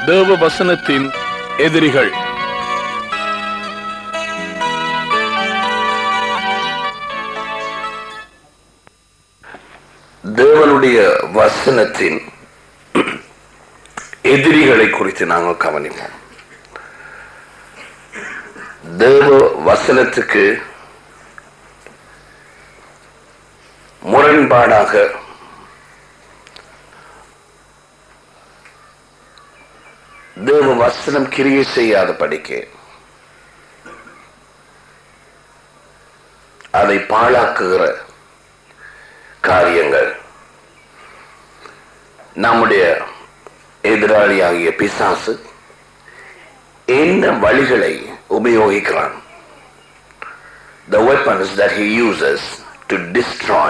தேவ வசனத்தின் எதிரிகள் தேவனுடைய வசனத்தின் எதிரிகளை குறித்து நாங்கள் கவனிப்போம் தேவ வசனத்துக்கு முரண்பாடாக தேவ வசனம் கிரியை செய்யாத படிக்க அதை பாழாக்குகிற காரியங்கள் நம்முடைய எதிராளியாகிய பிசாசு என்ன வழிகளை உபயோகிக்கிறான் the weapons that he uses to destroy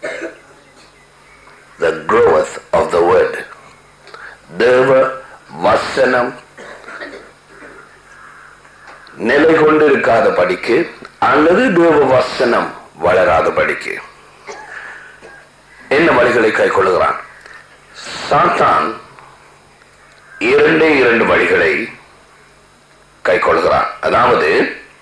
the growth of the word தேவ வசனம் நிலை கொண்டு இருக்காத படிக்கு அல்லது தேவ வசனம் வளராத படிக்கு என்ன வழிகளை கைக்கொள்ளுகிறான் சாத்தான் இரண்டே இரண்டு வழிகளை கைக்கொள்கிறான் அதாவது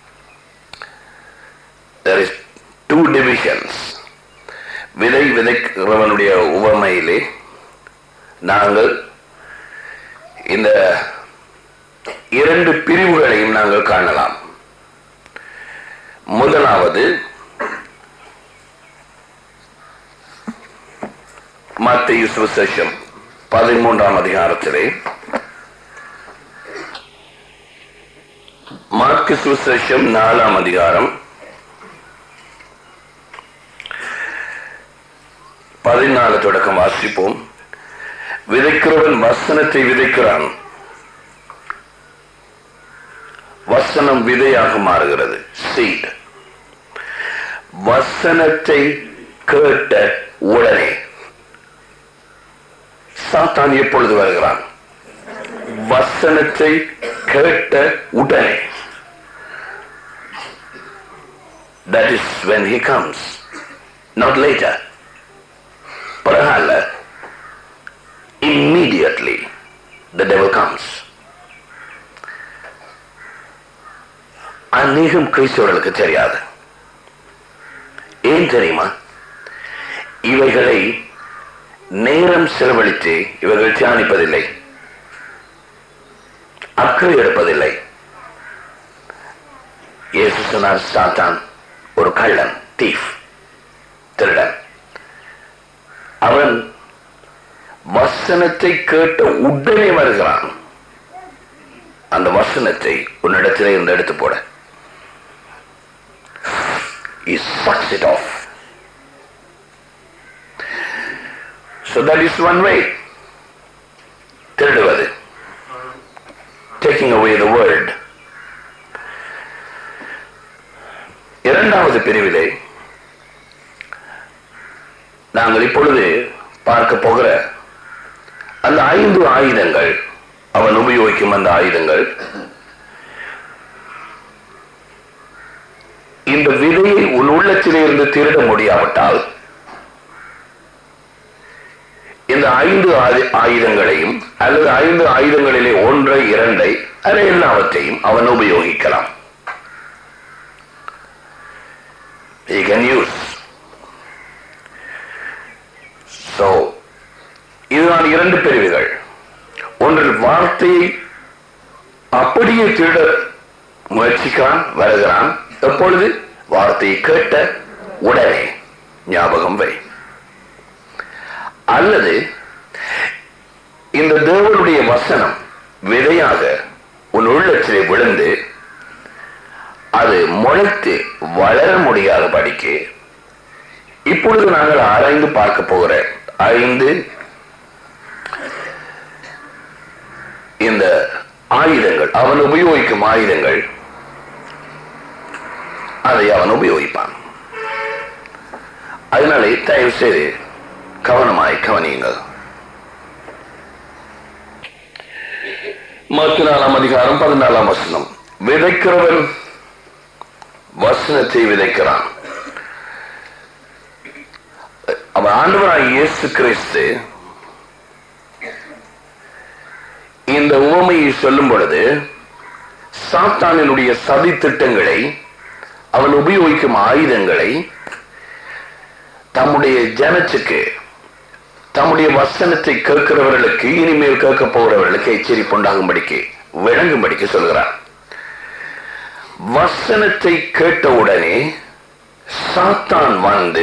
there is two divisions விதை விதைக்கிறவனுடைய உவமையிலே நாங்கள் இந்த இரண்டு பிரிவுகளையும் நாங்கள் காணலாம் முதலாவது மத்திய சுவிசேஷம் பதிமூன்றாம் அதிகாரத்திலே மார்க்கு சுவிசேஷம் நாலாம் அதிகாரம் பதினாலு தொடக்கம் வாசிப்போம் விதைக்கிறவன் வசனத்தை விதைக்கிறான் வசனம் விதையாக மாறுகிறது சீட் வசனத்தை கேட்ட உடனே சாத்தான் எப்பொழுது வருகிறான் வசனத்தை கேட்ட உடனே that is when he comes not later பரவாயில்ல immediately the devil comes அநேகம் கிறிஸ்தவர்களுக்கு தெரியாது ஏன் தெரியுமா இவைகளை நேரம் செலவழித்து இவர்கள் தியானிப்பதில்லை அக்கறை எடுப்பதில்லை இயேசு சொன்னார் சாத்தான் ஒரு கள்ளன் தீஃப் திருடன் அவன் வசனத்தை கேட்ட உடனே வருகிறான் அந்த வசனத்தை உன்னிடத்திலே இருந்து எடுத்து போட He sucks it off. So that is one way. திருடுவது taking away the word இரண்டாவது பிரிவிலே நாங்கள் இப்பொழுது பார்க்க போகிற அந்த ஐந்து ஆயுதங்கள் அவன் உபயோகிக்கும் அந்த ஆயுதங்கள் இந்த விதையை உன் உள்ளத்திலே இருந்து திருட முடியாவிட்டால் இந்த ஐந்து ஆயு- ஆயுதங்களையும் அல்லது ஐந்து ஆயுதங்களிலே ஒன்றை இரண்டை அல்லது எல்லாவற்றையும் அவன் உபயோகிக்கலாம் he can use so இதுதான் இரண்டு பிரிவுகள் ஒன்றில் வார்த்தையை அப்படியே திருட முயற்சிக்கிறான் வருகிறான் எப்பொழுது வார்த்தையை கேட்ட உடனே ஞாபகம் வை அல்லது இந்த தேவனுடைய வசனம் விதையாக உன் உள்ளத்திலே விழுந்து அது முளைத்து வளர முடியாத படிக்கு இப்பொழுது நாங்கள் ஆராய்ந்து பார்க்க போகிற ஐந்து இந்த ஆயுதங்கள் அவன் உபயோகிக்கும் ஆயுதங்கள் அதை அவன் உபயோகிப்பான் அதனாலே தயவு செய்து கவனமாய் கவனியுங்கள் மத்திய நாலாம் அதிகாரம் பதினாலாம் வசனம் விதைக்கிறவன் வசனத்தை விதைக்கிறான் அவன் ஆண்டவராய் இயேசு கிறிஸ்து இந்த உவமை ஓமையை சொல்லும் பொழுது சாத்தானினுடைய சதி திட்டங்களை அவன் உபயோகிக்கும் ஆயுதங்களை தம்முடைய ஜனத்துக்கு தம்முடைய வசனத்தை கேட்கிறவர்களுக்கு இனிமேல் கேட்க போகிறவர்களுக்கு எச்சரிப்பு உண்டாகும்படிக்கு விளங்கும்படிக்கு சொல்கிறார் வசனத்தை கேட்டவுடனே சாத்தான் வந்து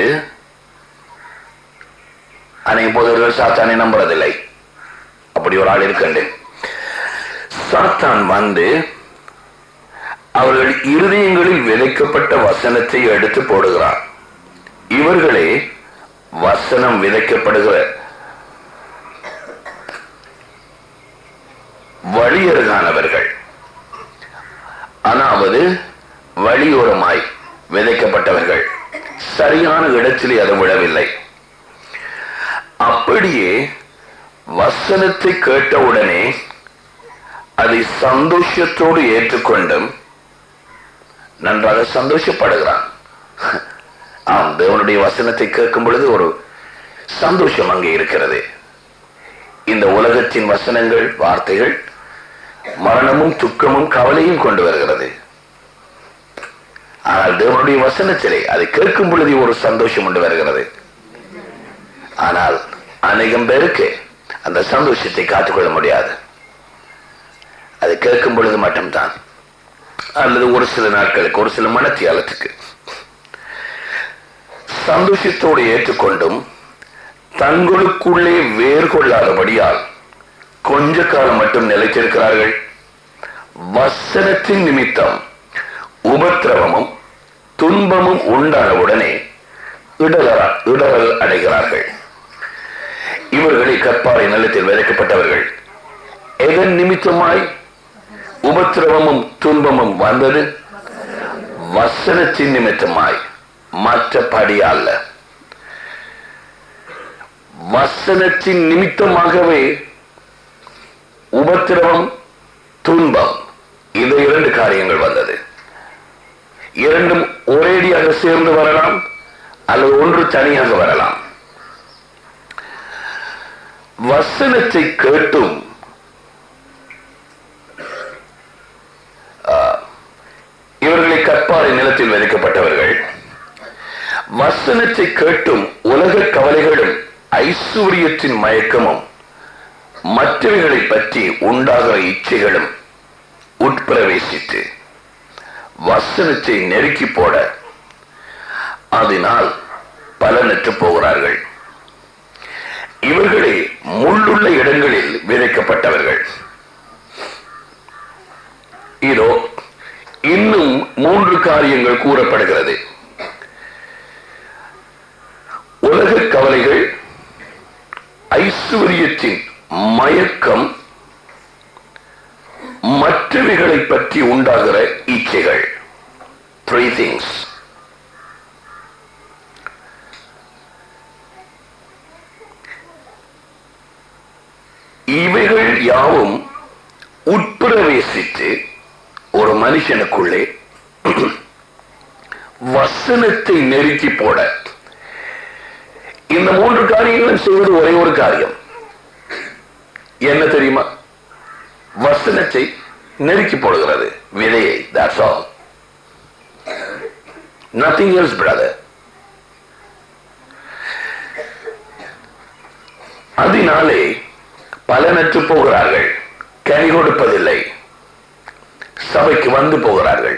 அனைத்து போதவர்கள் சாத்தானை நம்புறதில்லை அப்படி ஒரு ஆள் இருக்கண்டு சாத்தான் வந்து அவர்கள் இருதயங்களில் விதைக்கப்பட்ட வசனத்தை எடுத்து போடுகிறார் இவர்களே வசனம் விதைக்கப்படுகிற வழியருகானவர்கள் அதாவது வழியோரமாய் விதைக்கப்பட்டவர்கள் சரியான இடத்திலே அது விழவில்லை அப்படியே வசனத்தை கேட்டவுடனே அதை சந்தோஷத்தோடு ஏற்றுக்கொண்டும் நன்றாக சந்தோஷப்படுகிறான் ஆம் தேவனுடைய வசனத்தை கேட்கும் பொழுது ஒரு சந்தோஷம் அங்கே இருக்கிறது இந்த உலகத்தின் வசனங்கள் வார்த்தைகள் மரணமும் துக்கமும் கவலையும் கொண்டு வருகிறது ஆனால் தேவனுடைய வசனத்திலே அதை கேட்கும் பொழுது ஒரு சந்தோஷம் கொண்டு வருகிறது ஆனால் அநேகம் பேருக்கு அந்த சந்தோஷத்தை காத்துக்கொள்ள முடியாது அது கேட்கும் பொழுது மட்டும்தான் அல்லது ஒரு சில நாட்களுக்கு ஒரு சில மனத்தியாலத்துக்கு சந்தோஷத்தோடு ஏற்றுக்கொண்டும் தங்களுக்குள்ளே வேர் கொள்ளாதபடியால் கொஞ்ச காலம் மட்டும் நிலைத்திருக்கிறார்கள் வசனத்தின் நிமித்தம் உபத்திரவமும் துன்பமும் உண்டானவுடனே இடரா இடரல் அடைகிறார்கள் இவர்களை கற்பாறை நிலத்தில் விதைக்கப்பட்டவர்கள் எதன் நிமித்தமாய் உபத்திரவமும் துன்பமும் வந்தது வசனத்தின் நிமித்தமாய் மற்றபடி அல்ல வசனத்தின் நிமித்தமாகவே உபத்திரவம் துன்பம் இந்த இரண்டு காரியங்கள் வந்தது இரண்டும் ஒரேடியாக சேர்ந்து வரலாம் அல்லது ஒன்று தனியாக வரலாம் வசனத்தை கேட்டும் ஆ, இவர்களை கற்பாறை நிலத்தில் விதைக்கப்பட்டவர்கள் வசனத்தை கேட்டும் உலக கவலைகளும் ஐஸ்வர்யத்தின் மயக்கமும் மற்றவைகளை பற்றி உண்டாகிற இச்சைகளும் உட்பிரவேசித்து வசனத்தை நெருக்கி போட அதனால் பலனற்று போகிறார்கள் இவர்களே முள்ளுள்ள இடங்களில் விதைக்கப்பட்டவர்கள் இதோ இன்னும் மூன்று காரியங்கள் கூறப்படுகிறது உலக கவலைகள் ஐஸ்வர்யத்தின் மயக்கம் மற்றவைகளை பற்றி உண்டாகிற இச்சைகள் த்ரீ திங்ஸ் இவைகள் யாவும் உட்பிரவேசித்து ஒரு மனுஷனுக்குள்ளே வசனத்தை நெருக்கி போட இந்த மூன்று காரியங்களும் செய்வது ஒரே ஒரு காரியம் என்ன தெரியுமா வசனத்தை நெருக்கி போடுகிறது விதையை that's all nothing else brother அதனாலே பலனற்று போகிறார்கள் கனி கொடுப்பதில்லை சபைக்கு வந்து போகிறார்கள்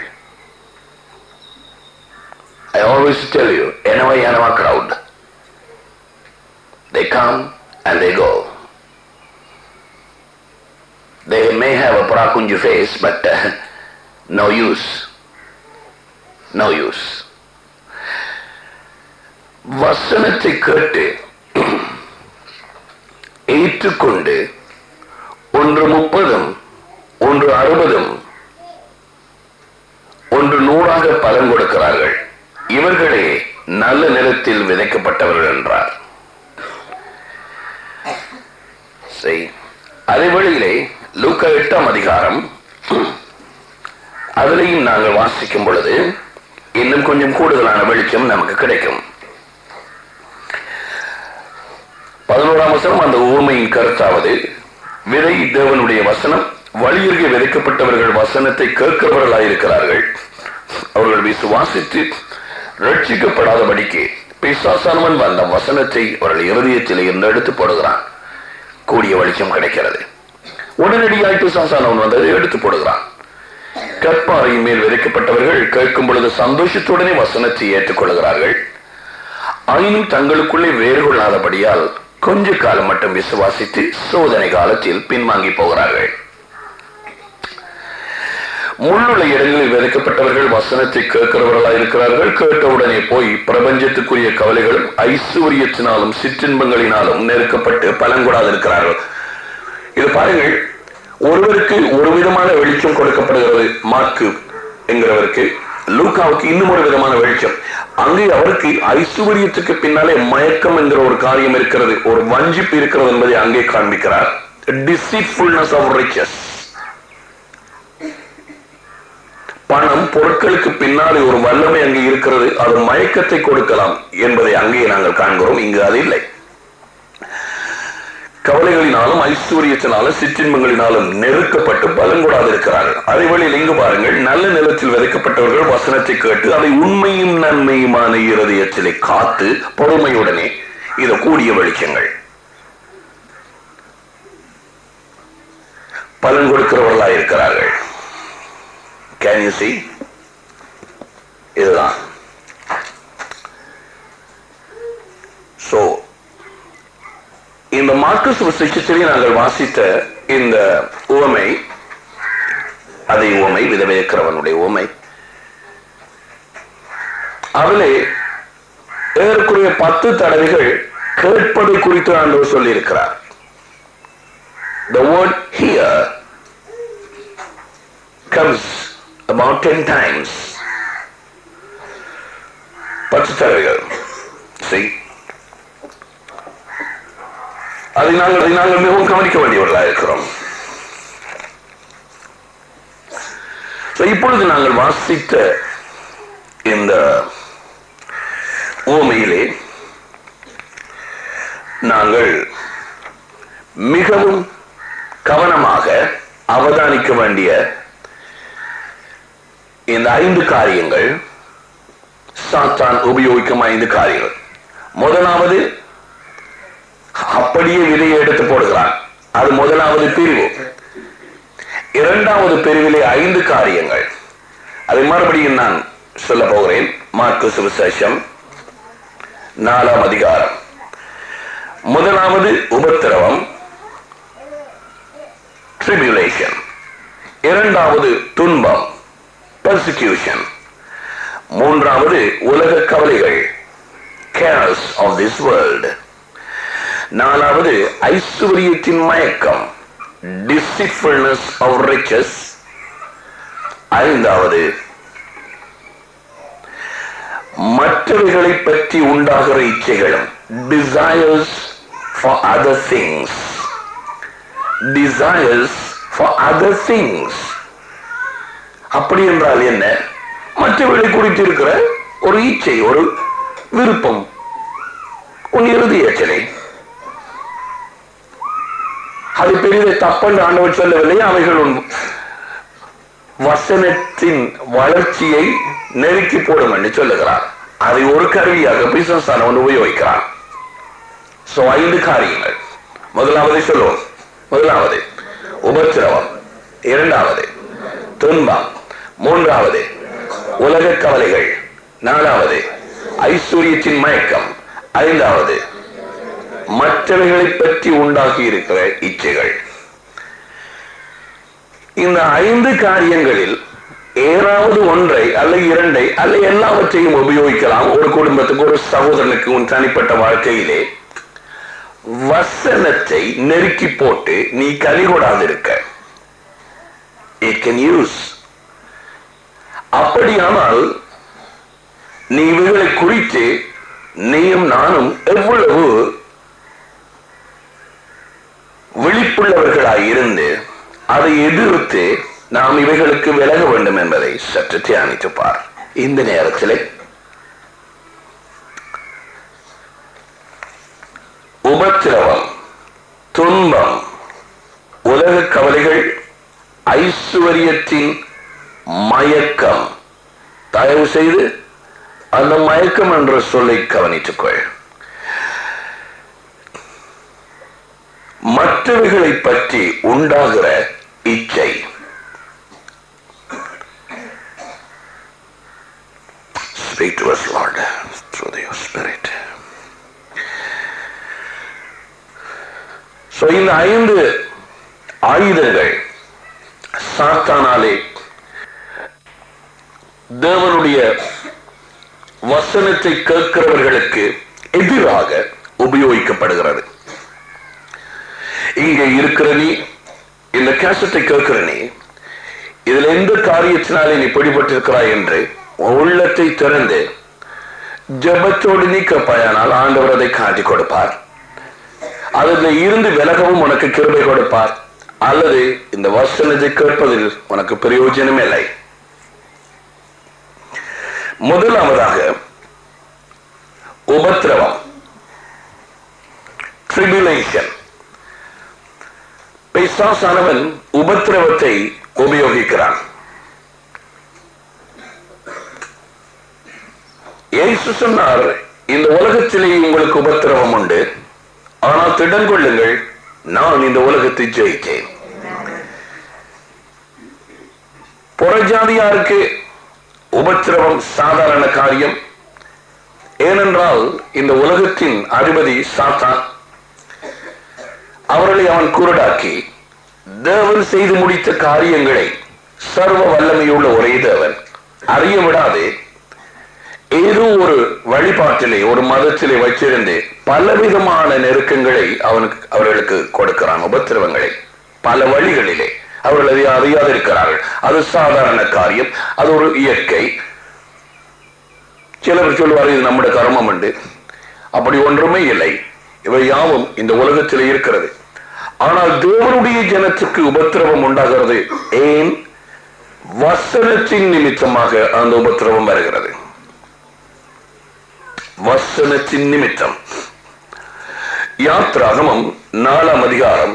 I always tell you, Enava Yanava crowd. They come and they go. They may have a Parakunju face, but uh, no use. No use. வசனத்தை கேட்டு ஏற்றுக்கொண்டு ஒன்று முப்பதும் ஒன்று அறுபதும் ஒன்று நூறாக பலன் கொடுக்கிறார்கள் இவர்களே நல்ல நிலத்தில் விதைக்கப்பட்டவர்கள் என்றார் சரி அதே வழியிலே லூக்கா எட்டாம் அதிகாரம் அதிலையும் நாங்கள் வாசிக்கும் பொழுது இன்னும் கொஞ்சம் கூடுதலான வெளிச்சம் நமக்கு கிடைக்கும் பதினோராம் வசனம் அந்த ஊமையின் கருத்தாவது விதை தேவனுடைய வசனம் வழியருகே விதைக்கப்பட்டவர்கள் வசனத்தை கேட்கிறவர்களாயிருக்கிறார்கள் அவர்கள் விசுவாசித்து ரட்சிக்கப்படாதபடிக்கு பிசாசானவன் வந்த வசனத்தை அவர்கள் இருதயத்தில் இருந்து எடுத்து போடுகிறான் கூடிய வெளிச்சம் கிடைக்கிறது உடனடியாய் பிசாசானவன் வந்ததை எடுத்து போடுகிறான் கற்பாறையின் மேல் விதைக்கப்பட்டவர்கள் கேட்கும் பொழுது சந்தோஷத்துடனே வசனத்தை ஏற்றுக்கொள்கிறார்கள் ஆயினும் தங்களுக்குள்ளே வேறு கொள்ளாதபடியால் கொஞ்ச காலம் மட்டும் விசுவாசித்து சோதனை காலத்தில் பின்வாங்கி போகிறார்கள் முள்ளுள்ள இடங்களில் விதைக்கப்பட்டவர்கள் வசனத்தை கேட்கிறவர்களாக இருக்கிறார்கள் கேட்டவுடனே போய் பிரபஞ்சத்துக்குரிய கவலைகளும் ஐஸ்வர்யத்தினாலும் சிற்றின்பங்களினாலும் நெருக்கப்பட்டு பலங்கூடாது இருக்கிறார்கள் இது பாருங்கள் ஒருவருக்கு ஒரு விதமான வெளிச்சம் கொடுக்கப்படுகிறது மார்க்கு என்கிறவருக்கு லூக்காவுக்கு இன்னும் ஒரு விதமான வெளிச்சம் அங்கே அவருக்கு ஐஸ்வர்யத்துக்கு பின்னாலே மயக்கம் என்கிற ஒரு காரியம் இருக்கிறது ஒரு வஞ்சிப்பு இருக்கிறது என்பதை அங்கே காண்பிக்கிறார் deceitfulness of riches பணம் பொருட்களுக்கு பின்னாலே ஒரு வல்லமை அங்கே இருக்கிறது அது மயக்கத்தை கொடுக்கலாம் என்பதை அங்கே நாங்கள் காண்கிறோம் இங்கு அது இல்லை கவலைகளினாலும் ஐஸ்வர்யத்தினாலும் சிற்றின்பங்களினாலும் நெருக்கப்பட்டு பலங்கூடாது இருக்கிறார்கள் அதே வழியில் இங்கு பாருங்கள் நல்ல நிலத்தில் விதைக்கப்பட்டவர்கள் வசனத்தை கேட்டு அதை உண்மையும் நன்மையுமான இருதயத்திலே காத்து பொறுமையுடனே இது கூடிய வெளிச்சங்கள் பலன் கொடுக்கிறவர்களாக இருக்கிறார்கள் கேன் யூ see இதுதான் சோ இந்த மார்க்கஸ் விசேஷத்திலே நாங்கள் வாசித்த இந்த உவமை அதை உவமை விதவியக்கிறவனுடைய உவமை அதிலே ஏறக்குறைய பத்து தடவைகள் கேட்பதை குறித்து ஆண்டவர் சொல்லியிருக்கிறார் The word here comes about ten times. பத்து தடவைகள் See? அதை நாங்கள் அதை நாங்கள் மிகவும் கவனிக்க வேண்டியவர்களாக இருக்கிறோம் So, இப்பொழுது நாங்கள் வாசித்த இந்த ஓமையிலே நாங்கள் மிகவும் கவனமாக அவதானிக்க வேண்டிய இந்த ஐந்து காரியங்கள் சாத்தான் உபயோகிக்கும் ஐந்து காரியங்கள் முதலாவது அப்படியே விதையை எடுத்து போடுகிறான் அது முதலாவது பிரிவு இரண்டாவது பிரிவிலே ஐந்து காரியங்கள் அதை மறுபடியும் நான் சொல்ல போகிறேன் மார்க்கு சுவிசேஷம் நாலாம் அதிகாரம் முதலாவது உபத்திரவம் tribulation இரண்டாவது துன்பம் persecution மூன்றாவது உலக கவலைகள் cares of this world நாலாவது ஐஸ்வர்யத்தின் மயக்கம் deceitfulness of riches ஐந்தாவது மற்றவைகளை பற்றி உண்டாகிற இச்சைகளும் desires for other things desires for other things அப்படி என்றால் என்ன மற்றவர்களை குறித்து இருக்கிற ஒரு இச்சை ஒரு விருப்பம் உன் இறுதி எச்சனை அது பெரிய தப்பென்று ஆண்டவர் சொல்லவில்லை அவைகள் உன் வசனத்தின் வளர்ச்சியை நெருக்கி போடும் என்று சொல்லுகிறார் அதை ஒரு கருவியாக பிசினஸ் உபயோகிக்கிறான் சோ ஐந்து காரியங்கள் முதலாவது சொல்லுவோம் முதலாவது உபத்திரவம் இரண்டாவது துன்பம் மூன்றாவது உலக கவலைகள் நாலாவது ஐஸ்வர்யத்தின் மயக்கம் ஐந்தாவது மற்றவைகளை பற்றி உண்டாகி இருக்கிற இச்சைகள் இந்த ஐந்து காரியங்களில் ஏதாவது ஒன்றை அல்ல இரண்டை அல்ல எல்லாவற்றையும் உபயோகிக்கலாம் ஒரு குடும்பத்துக்கு ஒரு சகோதரனுக்கு உன் தனிப்பட்ட வாழ்க்கையிலே வசனத்தை நெருக்கி போட்டு நீ கலிகொடாதிருக்க இட் கேன் யூஸ் அப்படியானால் நீ இவைகளை குறித்து நீயும் நானும் எவ்வளவு விழிப்புள்ளவர்களாய் இருந்து அதை எதிர்த்து நாம் இவைகளுக்கு விலக வேண்டும் என்பதை சற்று தியானித்து பார் இந்த நேரத்தில் உபத்திரவம் துன்பம் உலக கவலைகள் ஐஸ்வர்யத்தின் மயக்கம் தயவு செய்து அந்த மயக்கம் என்ற சொல்லை கவனித்துக்கொள் மற்றவைகளை பற்றி உண்டாகிற இச்சை Speak to us, Lord, through your Spirit. So, இந்த ஐந்து ஆயுதங்கள் சாத்தானாலே தேவனுடைய வசனத்தை கேட்கிறவர்களுக்கு எதிராக உபயோகிக்கப்படுகிறது இங்கே இருக்கிற நீ இந்த கேசட்டை கேட்கிற நீ இதுல எந்த காரியத்தினாலே நீ பிடிபட்டிருக்கிறாய் என்று உன் உள்ளத்தை திறந்து ஜெபத்தோடு நீ கேட்பாயானால் ஆண்டவர் அதை காட்டிக் கொடுப்பார் அதுல இருந்து விலகவும் உனக்கு கிருபை கொடுப்பார் அல்லது இந்த வசனத்தை கேட்பதில் உனக்கு பிரயோஜனம் இல்லை முதலாவதாக உபத்திரவம் ட்ரிபுலேஷன் பிசாசானவன் உபத்திரவத்தை உபயோகிக்கிறான் இயேசு சொன்னார் இந்த உலகத்திலே உங்களுக்கு உபத்திரவம் உண்டு ஆனால் திடன் கொள்ளுங்கள் நான் இந்த உலகத்தை ஜெயித்தேன் புறஜாதியாருக்கு உபத்திரவம் சாதாரண காரியம் ஏனென்றால் இந்த உலகத்தின் அதிபதி சாத்தான் அவர்களை அவன் குருடாக்கி தேவன் செய்து முடித்த காரியங்களை சர்வ வல்லமையுள்ள ஒரே தேவன் அறிய விடாது ஏதோ ஒரு வழிபாட்டிலே ஒரு மதத்திலே வச்சிருந்து பலவிதமான நெருக்கங்களை அவனுக்கு அவர்களுக்கு கொடுக்கிறான் உபத்திரவங்களை பல வழிகளிலே அவர்கள் அதை அறியாதிருக்கிறார்கள் அது சாதாரண காரியம் அது ஒரு இயற்கை சிலர் சொல்வார்கள் இது நம்முடைய கர்மம் உண்டு அப்படி ஒன்றுமே இல்லை இவை யாவும் இந்த உலகத்தில் இருக்கிறது ஆனால் தேவனுடைய ஜனத்துக்கு உபத்திரவம் உண்டாகிறது ஏன் வசனத்தின் நிமித்தமாக அந்த உபத்திரவம் வருகிறது வசனத்தின் நிமித்தம் யாத்ராகமம் நாலாம் அதிகாரம்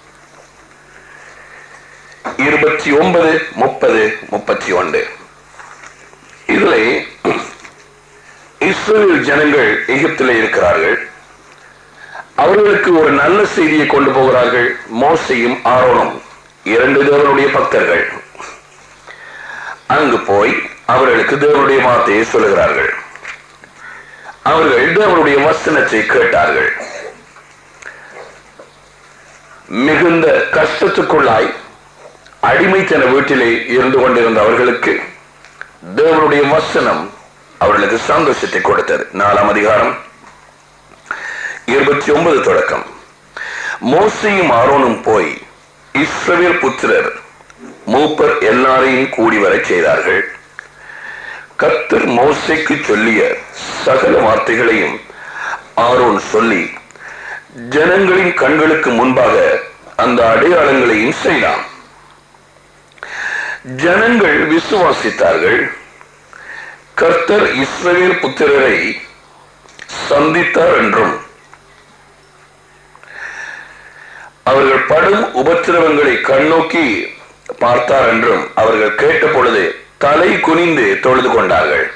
இருபத்தி ஒன்பது முப்பது முப்பத்தி ஒன்று இதிலே இஸ்ரேல் ஜனங்கள் எகிப்திலே இருக்கிறார்கள் அவர்களுக்கு ஒரு நல்ல செய்தியை கொண்டு போகிறார்கள் மோசையும் ஆரோனும் இரண்டு தேவனுடைய பக்தர்கள் அங்கு போய் அவர்களுக்கு தேவனுடைய வார்த்தையை சொல்லுகிறார்கள் அவர்கள் தேவனுடைய வசனத்தை கேட்டார்கள் மிகுந்த கஷ்டத்துக்குள்ளாய் அடிமைத்தன வீட்டிலே இருந்து கொண்டிருந்த அவர்களுக்கு தேவனுடைய வசனம் அவர்களுக்கு சந்தோஷத்தை கொடுத்தது நாலாம் அதிகாரம் இருபத்தி ஒன்பது தொடக்கம் மோசையும் ஆரோனும் போய் இஸ்ரவேல் புத்திரர் மூப்பர் எல்லாரையும் கூடி வரச் செய்தார்கள் கர்த்தர் மோசைக்கு சொல்லிய சகல வார்த்தைகளையும் ஆரோன் சொல்லி ஜனங்களின் கண்களுக்கு முன்பாக அந்த அடையாளங்களையும் செய்தான் ஜனங்கள் விசுவாசித்தார்கள் கர்த்தர் இஸ்ரவேல் புத்திரரை சந்தித்தார் என்றும் அவர்கள் படும் உபத்திரவங்களை கண்ணோக்கி பார்த்தார் என்றும் அவர்கள் கேட்ட பொழுது தலை குனிந்து தொழுது கொண்டார்கள்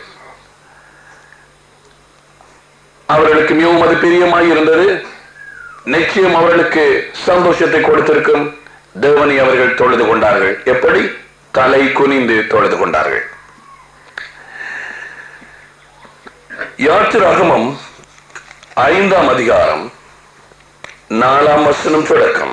அவர்களுக்கு மிகவும் அது பிரியமாய் இருந்தது நிச்சயம் அவர்களுக்கு சந்தோஷத்தை கொடுத்திருக்கும் தேவனை அவர்கள் தொழுது கொண்டார்கள் எப்படி தலை குனிந்து தொழுது கொண்டார்கள் யாத்திராகமம் ஐந்தாம் அதிகாரம் நாலாம் வசனம் தொடக்கம்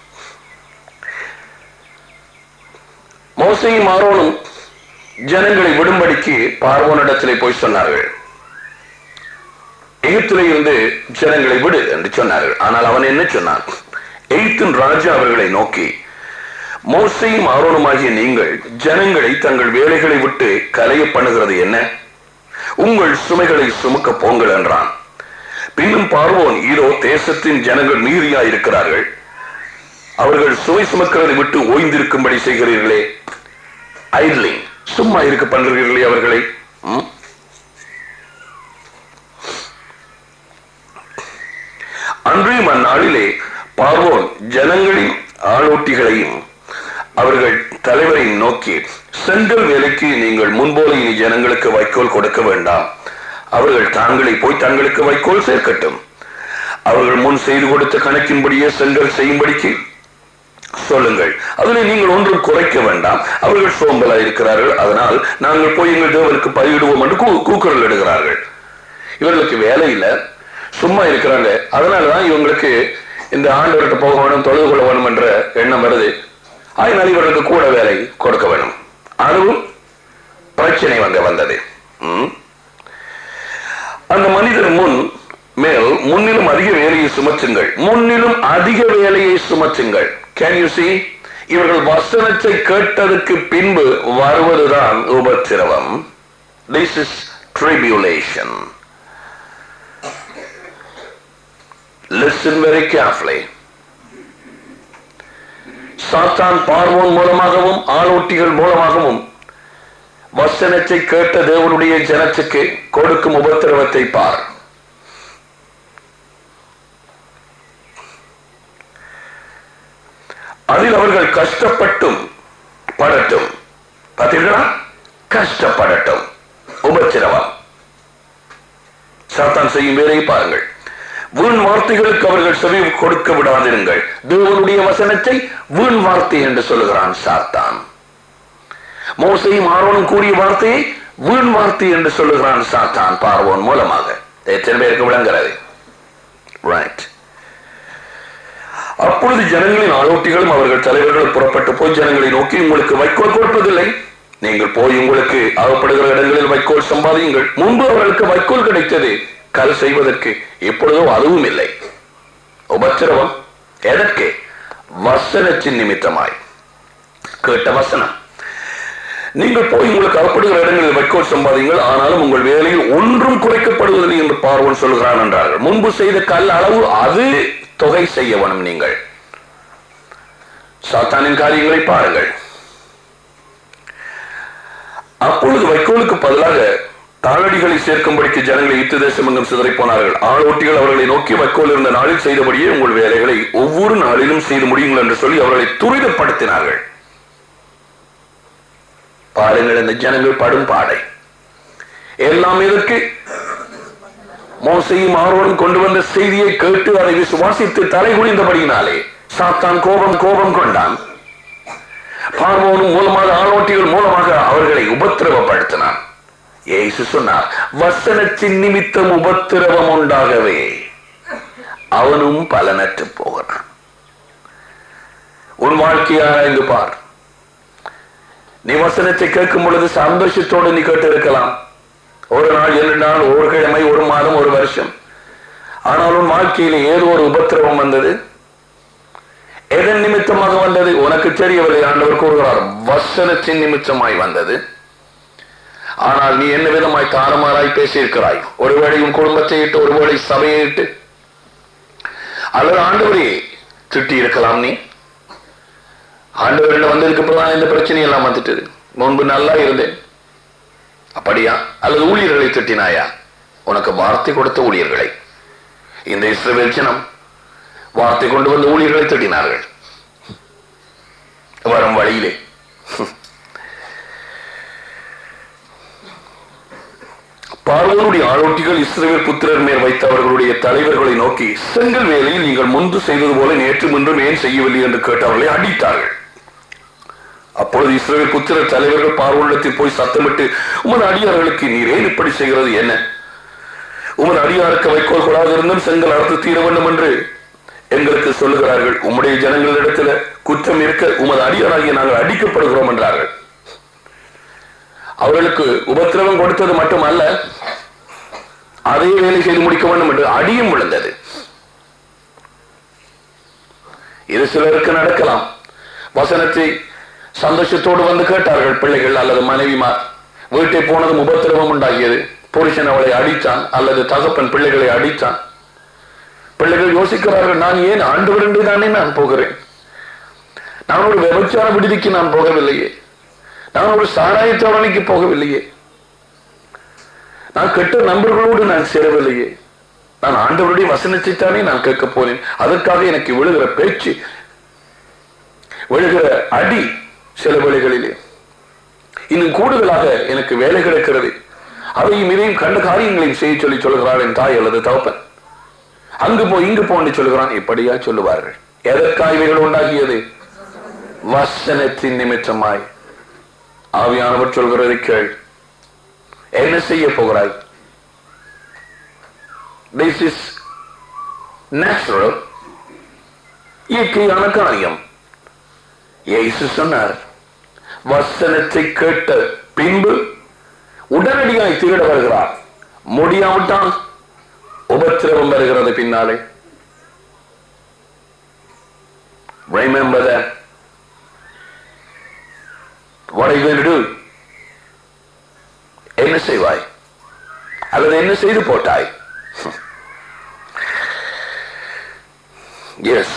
மோசையும் ஆரோனும் ஜனங்களை விடும்படிக்கு பார்வோனிடத்திலே போய் சொன்னார்கள் எகிப்திலே இருந்து ஜனங்களை விடு என்று சொன்னார்கள் ஆனால் அவன் என்ன சொன்னான் எகிப்தின் ராஜா அவர்களை நோக்கி மோசையும் ஆரோனுமாகிய நீங்கள் ஜனங்களை தங்கள் வேலைகளை விட்டு கலைய பண்ணுகிறது என்ன உங்கள் சுமைகளை சுமக்க போங்கள் என்றான் பின்னும் பார்வோன் இதோ தேசத்தின் ஜனங்கள் மீறியா இருக்கிறார்கள் அவர்கள் சுமை சுமக்கிறதை விட்டு ஓய்ந்திருக்கும்படி செய்கிறீர்களே ஐட்லிங் சும்மா இருக்க பண்றீர்களே அவர்களை ம்? அன்றையும் அந்நாளிலே பார்வோன் ஜனங்களின் ஆளோட்டிகளையும் அவர்கள் தலைவரை நோக்கி செங்கல் வேலைக்கு நீங்கள் முன்போல இனி ஜனங்களுக்கு வைக்கோல் கொடுக்க வேண்டாம் அவர்கள் தாங்களே போய் தங்களுக்கு வைக்கோல் சேர்க்கட்டும் அவர்கள் முன் செய்து கொடுத்த கணக்கின்படியே செங்கல் செய்யும்படிக்கு சொல்லுங்கள் அதில் நீங்கள் ஒன்றும் குறைக்க வேண்டாம் அவர்கள் சோம்பலா இருக்கிறார்கள் அதனால் நாங்கள் போய் எங்கள் தேவனுக்கு பயிடுவோம் என்று கூ- கூக்குரல் இடுகிறார்கள் இவர்களுக்கு வேலை இல்லை சும்மா இருக்கிறாங்க அதனாலதான் இவங்களுக்கு இந்த ஆண்டவர்கிட்ட போக வேணும் தொழுது கொள்ள வேணும் என்ற எண்ணம் வருது அதனால் இவர்களுக்கு கூட வேலை கொடுக்க வேணும் அதுவும் பிரச்சனை அங்க வந்தது ம். அந்த மனிதர் முன் மேல் முன்னிலும் அதிக வேலையை சுமச்சுங்கள் முன்னிலும் அதிக வேலையை சுமச்சுங்கள் கேன் யூ see இவர்கள் வசனத்தை கேட்டதுக்கு பின்பு வருவதுதான் உபத்திரவம் this is tribulation listen very carefully சாத்தான் பார்வோன் மூலமாகவும் ஆளோட்டிகள் மூலமாகவும் வசனத்தை கேட்ட தேவனுடைய ஜனத்துக்கு கொடுக்கும் உபத்திரவத்தை பார் அதில் அவர்கள் கஷ்டப்பட்டும் படட்டும் பார்த்தீர்களா கஷ்டப்படட்டும் உபத்திரவம் சாத்தான் செய்யும் வேலையை பாருங்கள் வீண் வார்த்தைகளுக்கு அவர்கள் செவி கொடுக்க விடாதிருங்கள் தேவனுடைய வசனத்தை வீண் வார்த்தை என்று சொல்லுகிறான் சாத்தான் மோசையும் ஆரோனும் கூறிய வார்த்தையை வீண் வார்த்தை என்று சொல்லுகிறான் சாத்தான் பார்வோன் மூலமாக எத்தனை பேருக்கு விளங்குறது ரைட் அப்பொழுது ஜனங்களின் ஆலோட்டிகளும் அவர்கள் தலைவர்களும் புறப்பட்டு போய் ஜனங்களை நோக்கி உங்களுக்கு வைக்கோல் கொடுப்பதில்லை நீங்கள் போய் உங்களுக்கு அகப்படுகிற இடங்களில் வைக்கோல் சம்பாதியுங்கள் முன்பு அவர்களுக்கு வைக்கோல் கிடைத்தது கல் செய்வதற்கு இப்பொழுதோ அதுவும் இல்லை உபத்திரவம் எதற்கு வசனத்தின் நிமித்தமாய் கேட்ட வசனம் நீங்கள் போய் உங்களுக்கு அகப்படுகிற இடங்களில் வைக்கோல் சம்பாதியுங்கள் ஆனாலும் உங்கள் வேலையில் ஒன்றும் குறைக்கப்படுவதில்லை என்று பார்வன் சொல்கிறான் என்றார்கள் முன்பு செய்த கல் அளவு அது தொகை செய்ய வேணும் நீங்கள் சாத்தானின் காரியங்களை பாருங்கள் அப்பொழுது வைக்கோலுக்கு பதிலாக தாளடிகளை சேர்க்கும்படிக்கு ஜனங்களை யுத்த தேசம் எங்கும் சிதறி போனார்கள் ஆளோட்டிகள் அவர்களை நோக்கி வைக்கோல் இருந்த நாளில் செய்தபடியே உங்கள் வேலைகளை ஒவ்வொரு நாளிலும் செய்து முடியுங்கள் என்று சொல்லி அவர்களை துரிதப்படுத்தினார்கள் பாருங்கள் இந்த ஜனங்கள் படும் பாடை எல்லாம் எதற்கு மோசையும் ஆர்வம் கொண்டு வந்த செய்தியை கேட்டு அதை விசுவாசித்து தலை குனிந்தபடியினாலே சாத்தான் கோபம் கோபம் கொண்டான் பார்வோனும் மூலமாக ஆளோட்டிகள் மூலமாக அவர்களை உபத்திரவப்படுத்தினான் ஏசு சொன்னார் வசனத்தின் நிமித்தம் உபத்திரவம் உண்டாகவே அவனும் பலனற்று போகிறான் உன் வாழ்க்கையை ஆராய்ந்து பார் நீ வசனத்தை கேட்கும் பொழுது சந்தோஷத்தோடு நீ கேட்டு இருக்கலாம் ஒரு நாள் இரண்டு நாள் ஒரு கிழமை ஒரு மாதம் ஒரு வருஷம் ஆனாலும் வாழ்க்கையில் ஏதோ ஒரு உபத்திரவம் வந்தது எதன் நிமித்தமாக வந்தது உனக்கு தெரியவில்லை ஆண்டவர் கூறுகிறார் வசனத்தின் நிமித்தமாய் வந்தது ஆனால் நீ என்ன விதமாய் தாறுமாறாய் பேசியிருக்கிறாய் ஒருவேளை உன் குடும்பத்தை இட்டு ஒருவேளை சபையை இட்டு அல்லது ஆண்டவரே திட்டி இருக்கலாம் நீ ஆண்டவரிடம் வந்ததுக்கு அப்புறம் இந்த பிரச்சனை எல்லாம் வந்துட்டு முன்பு நல்லா இருந்தேன் அப்படியா அல்லது ஊழியர்களை திட்டினாயா உனக்கு வார்த்தை கொடுத்த ஊழியர்களை இந்த இஸ்ரவேல் ஜனம் வார்த்தை கொண்டு வந்த ஊழியர்களை திட்டினார்கள் வரும் வழியிலே பார்வனுடைய ஆளோட்டிகள் இஸ்ரவேல் புத்திரர் மேல் வைத்த அவர்களுடைய தலைவர்களை நோக்கி செங்கல் வேலையில் நீங்கள் முன்பு செய்தது போல நேற்று முன்றும் ஏன் செய்யவில்லை என்று கேட்டு அவர்களை அடித்தார்கள் அப்பொழுது இஸ்ரவேல் புத்திரர் தலைவர்கள் பார்வோனிடத்தில் போய் சத்தமிட்டு உமது அடியார்களுக்கு நீர் ஏன் இப்படி செய்கிறது என்ன உமது அடியாருக்கு வைக்கோல் கொடாதிருந்தும் செங்கல் அறுத்து தீர வேண்டும் என்று எங்களுக்கு சொல்லுகிறார்கள் உம்முடைய ஜனங்களிடத்துல குற்றம் இருக்க உமது அடியாராகிய நாங்கள் அடிக்கப்படுகிறோம் என்றார்கள் அவர்களுக்கு உபத்திரவம் கொடுத்தது மட்டுமல்ல அதே வேலை செய்து முடிக்க வேண்டும் என்று அடியும் விழுந்தது இது சிலருக்கு நடக்கலாம் வசனத்தை சந்தோஷத்தோடு வந்து கேட்டார்கள் பிள்ளைகள் அல்லது மனைவிமார் வீட்டை போனதும் உபத்திரவம் உண்டாகியது புருஷன் அவளை அடித்தான் அல்லது தகப்பன் பிள்ளைகளை அடித்தான் பிள்ளைகள் யோசிக்கிறார்கள் நான் ஏன் ஆண்டு தானே நான் போகிறேன் நான் ஒரு விபச்சார விடுதிக்கு நான் போகவில்லையே நான் ஒரு சாராய தோரணைக்கு போகவில்லையே நான் கெட்ட நண்பர்களோடு நான் சேரவில்லையே நான் ஆண்டவருடைய வசனத்தை தானே நான் கேட்க போனேன் அதற்காக எனக்கு விழுகிற பேச்சு விழுகிற அடி சில வேளைகளிலே இன்னும் கூடுதலாக எனக்கு வேலை கிடைக்கிறது அதையும் இதையும் கண்ட காரியங்களையும் செய்ய சொல்லி சொல்கிறாள் என் தாய் அல்லது தகப்பன் அங்கு போ இங்கு போன்னு சொல்லுகிறான் இப்படியா சொல்லுவார்கள் எதற்காக இவைகள் உண்டாகியது வசனத்தின் நிமித்தமாய் ஆவியானவர் சொல்கிறதை கேள் என்ன செய்ய போகிறாய் திஸ் இஸ் நேச்சுரல் இயற்கையான காரியம் இயேசு சொன்னார் வசனத்தை கேட்ட பின்பு உடனடியாய் திருட வருகிறார் முடியாவிட்டால் உபத்திரவம் வருகிறது பின்னாலே remember that what are you going to do என்ன செய்வாய் அல்லது என்ன செய்து போட்டாய் எஸ்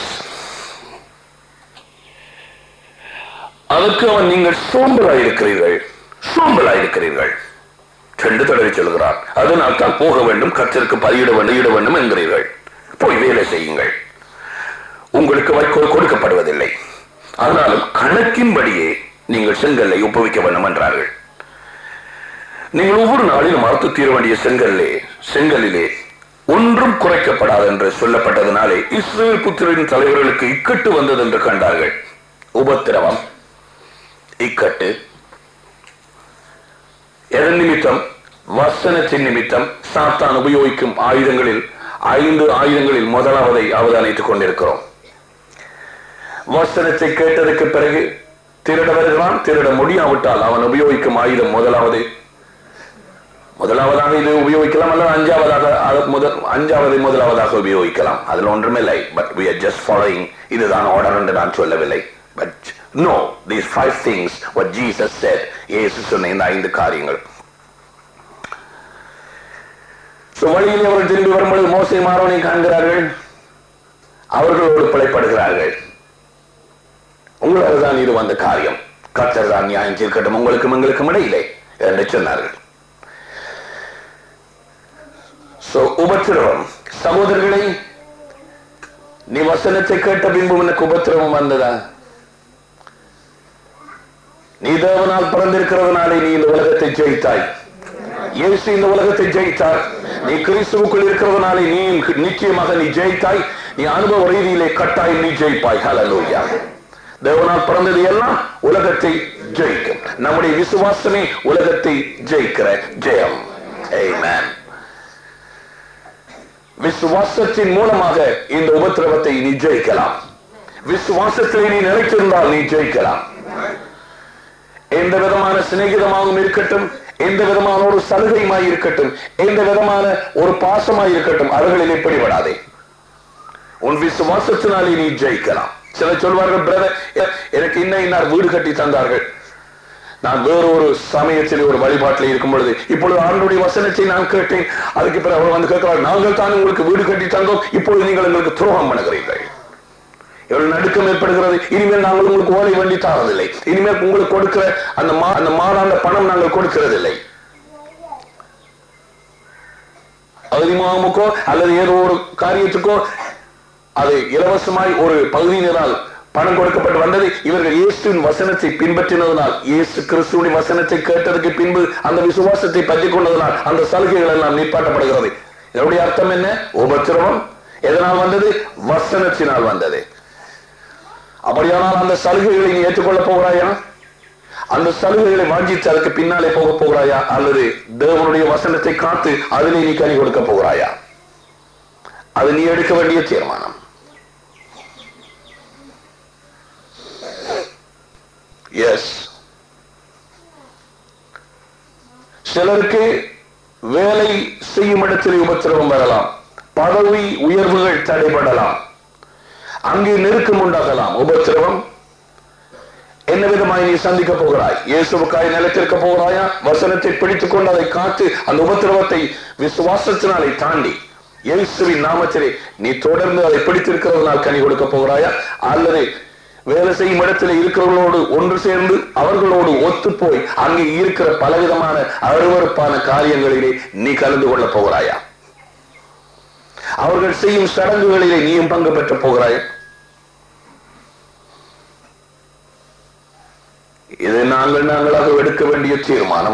அதற்கு அவன் நீங்கள் சோம்பலாயிருக்கிறீர்கள் சோம்பலாயிருக்கிறீர்கள் ரெண்டு தடவை சொல்கிறார் அதனால் தான் போக வேண்டும் கத்திற்கு பலியிட வேண்டும் ஈட வேண்டும் என்கிறீர்கள் போய் வேலை செய்யுங்கள் உங்களுக்கு வைக்கோல் கொடுக்கப்படுவதில்லை ஆனாலும் கணக்கின்படியே நீங்கள் செங்கல்லை ஒப்புவிக்க வேண்டும் என்றார்கள் நீங்கள் ஒவ்வொரு நாளிலும் அறுத்து தீர வேண்டிய செங்கல்லே செங்கலிலே ஒன்றும் குறைக்கப்படாது என்று சொல்லப்பட்டதனாலே இஸ்ரேல் புத்திரின் தலைவர்களுக்கு இக்கட்டு வந்தது என்று கண்டார்கள் உபத்திரவம் இக்கட்டு எதன் நிமித்தம் வசனத்தின் நிமித்தம் சாத்தான் உபயோகிக்கும் ஆயுதங்களில் ஐந்து ஆயுதங்களில் முதலாவதை அவதானித்துக் கொண்டிருக்கிறோம் வசனத்தை கேட்டதற்கு பிறகு திருட வருகிறான் திருட முடியாவிட்டால் அவன் உபயோகிக்கும் ஆயுதம் முதலாவது முதலாவதாக இது உபயோகிக்கலாம் அல்லது அஞ்சாவதாக அது முதல் அஞ்சாவதை முதலாவதாக உபயோகிக்கலாம் அதில் ஒன்றுமில்லை but we are just following இதுதான் ஆர்டர் என்று நான் சொல்லவில்லை but no these five things what Jesus said இயேசு சொன்ன இந்த ஐந்து காரியங்கள் So, வழியிலே அவர்கள் திரும்பி வரும்பொழுது மோசை மாறவனை காண்கிறார்கள் அவர்களோடு பிழைப்படுகிறார்கள் உங்களால் தான் இது வந்த காரியம் கர்த்தர் தான் நியாயம் தீர்க்கட்டும் உங்களுக்கும் எங்களுக்கும் இடையிலே என்று சொன்னார்கள் So, உபத்திரவம் சகோதரர்களை நீ வசனத்தை கேட்ட பின்பு உனக்கு உபத்திரவம் வந்ததா நீ தேவனால் பிறந்திருக்கிறதுனாலே நீ இந்த உலகத்தை ஜெயித்தாய் இயேசு இந்த உலகத்தை ஜெயித்தார் நீ கிறிஸ்துவுக்குள் இருக்கிறதுனாலே நீ நிச்சயமாக நீ ஜெயித்தாய் நீ அனுபவ ரீதியிலே கட்டாயம் நீ ஜெயிப்பாய் ஹalleluya தேவனால் பிறந்தது எல்லாம் உலகத்தை ஜெயிக்கும் நம்முடைய விசுவாசமே உலகத்தை ஜெயிக்கிற ஜெயம் Amen. விசுவாசத்தின் மூலமாக இந்த உபத்திரவத்தை நீ ஜெயிக்கலாம் விசுவாசத்திலே நீ நிலைத்திருந்தால் நீ ஜெயிக்கலாம் எந்த விதமான சிநேகிதமாகவும் இருக்கட்டும் எந்த விதமான ஒரு சலுகையுமாய் இருக்கட்டும் எந்த விதமான ஒரு பாசமாய் இருக்கட்டும் அவர்களில் பிடிபடாதே உன் விசுவாசத்தினாலே நீ ஜெயிக்கலாம் சிலர் சொல்வார்கள் பிரதர் எனக்கு இன்ன இன்னார் வீடு கட்டி தந்தார்கள் நான் வேற ஒரு சமயத்தில் ஒரு வழிபாட்டில் இருக்கும் பொழுது இப்பொழுது ஆண்டுடைய வசனத்தை நான் கேட்டேன் அதுக்கு பிறகு அவர் வந்து கேட்கிறார் நாங்கள் தான் உங்களுக்கு வீடு கட்டி தந்தோம் இப்பொழுது நீங்கள் எங்களுக்கு துரோகம் பண்ணுகிறீர்கள் எவ்வளவு நடுக்கம் ஏற்படுகிறது இனிமேல் நாங்கள் உங்களுக்கு ஓலை வண்டி தாரதில்லை இனிமேல் உங்களுக்கு கொடுக்கிற அந்த மா அந்த மாதாந்த பணம் நாங்கள் கொடுக்கிறதில்லை அதிகமாகமுக்கோ அல்லது ஏதோ ஒரு காரியத்துக்கோ அது இலவசமாய் ஒரு பகுதியினரால் பணம் கொடுக்கப்பட்டு வந்தது இவர்கள் இயேசுவின் வசனத்தை பின்பற்றினதனால் இயேசு கிறிஸ்துவின் வசனத்தை கேட்டதுக்கு பின்பு அந்த விசுவாசத்தை பற்றி கொண்டதனால் அந்த சலுகைகள் எல்லாம் நிப்பாட்டப்படுகிறது இதனுடைய அர்த்தம் என்ன உபத்திரவம் எதனால் வந்தது வசனத்தினால் வந்தது அப்படியானால் அந்த சலுகைகளை நீ ஏற்றுக்கொள்ள போகிறாயா அந்த சலுகைகளை வாஞ்சித்து அதுக்கு பின்னாலே போக போகிறாயா அல்லது தேவனுடைய வசனத்தை காத்து அதிலே நீ கனி கொடுக்க போகிறாயா அது நீ எடுக்க வேண்டிய தீர்மானம் எஸ் சிலருக்கு வேலை செய்யும் இடத்தில் உபத்திரவம் வரலாம் பதவி உயர்வுகள் தடைபடலாம் அங்கே நெருக்கம் உண்டாகலாம் உபத்திரவம் என்ன விதமாய் நீ சந்திக்க போகிறாய் இயேசுவுக்காய் நிலைத்திருக்க போகிறாயா வசனத்தை பிடித்துக் கொண்டு அதை காத்து அந்த உபத்திரவத்தை விசுவாசத்தினாலே தாண்டி இயேசுவின் நாமத்திலே நீ தொடர்ந்து அதை பிடித்திருக்கிறதுனால் கனி கொடுக்க போகிறாயா அல்லது வேலை செய்யும் இடத்துல இருக்கிறவர்களோடு ஒன்று சேர்ந்து அவர்களோடு ஒத்து போய் அங்கே இருக்கிற பலவிதமான அருவறுப்பான காரியங்களிலே நீ கலந்து கொள்ள போகிறாயா அவர்கள் செய்யும் சடங்குகளிலே நீயும் பங்கு பெற்ற போகிறாயா நாங்கள் நாங்களாக எடுக்க வேண்டிய தீர்மானம்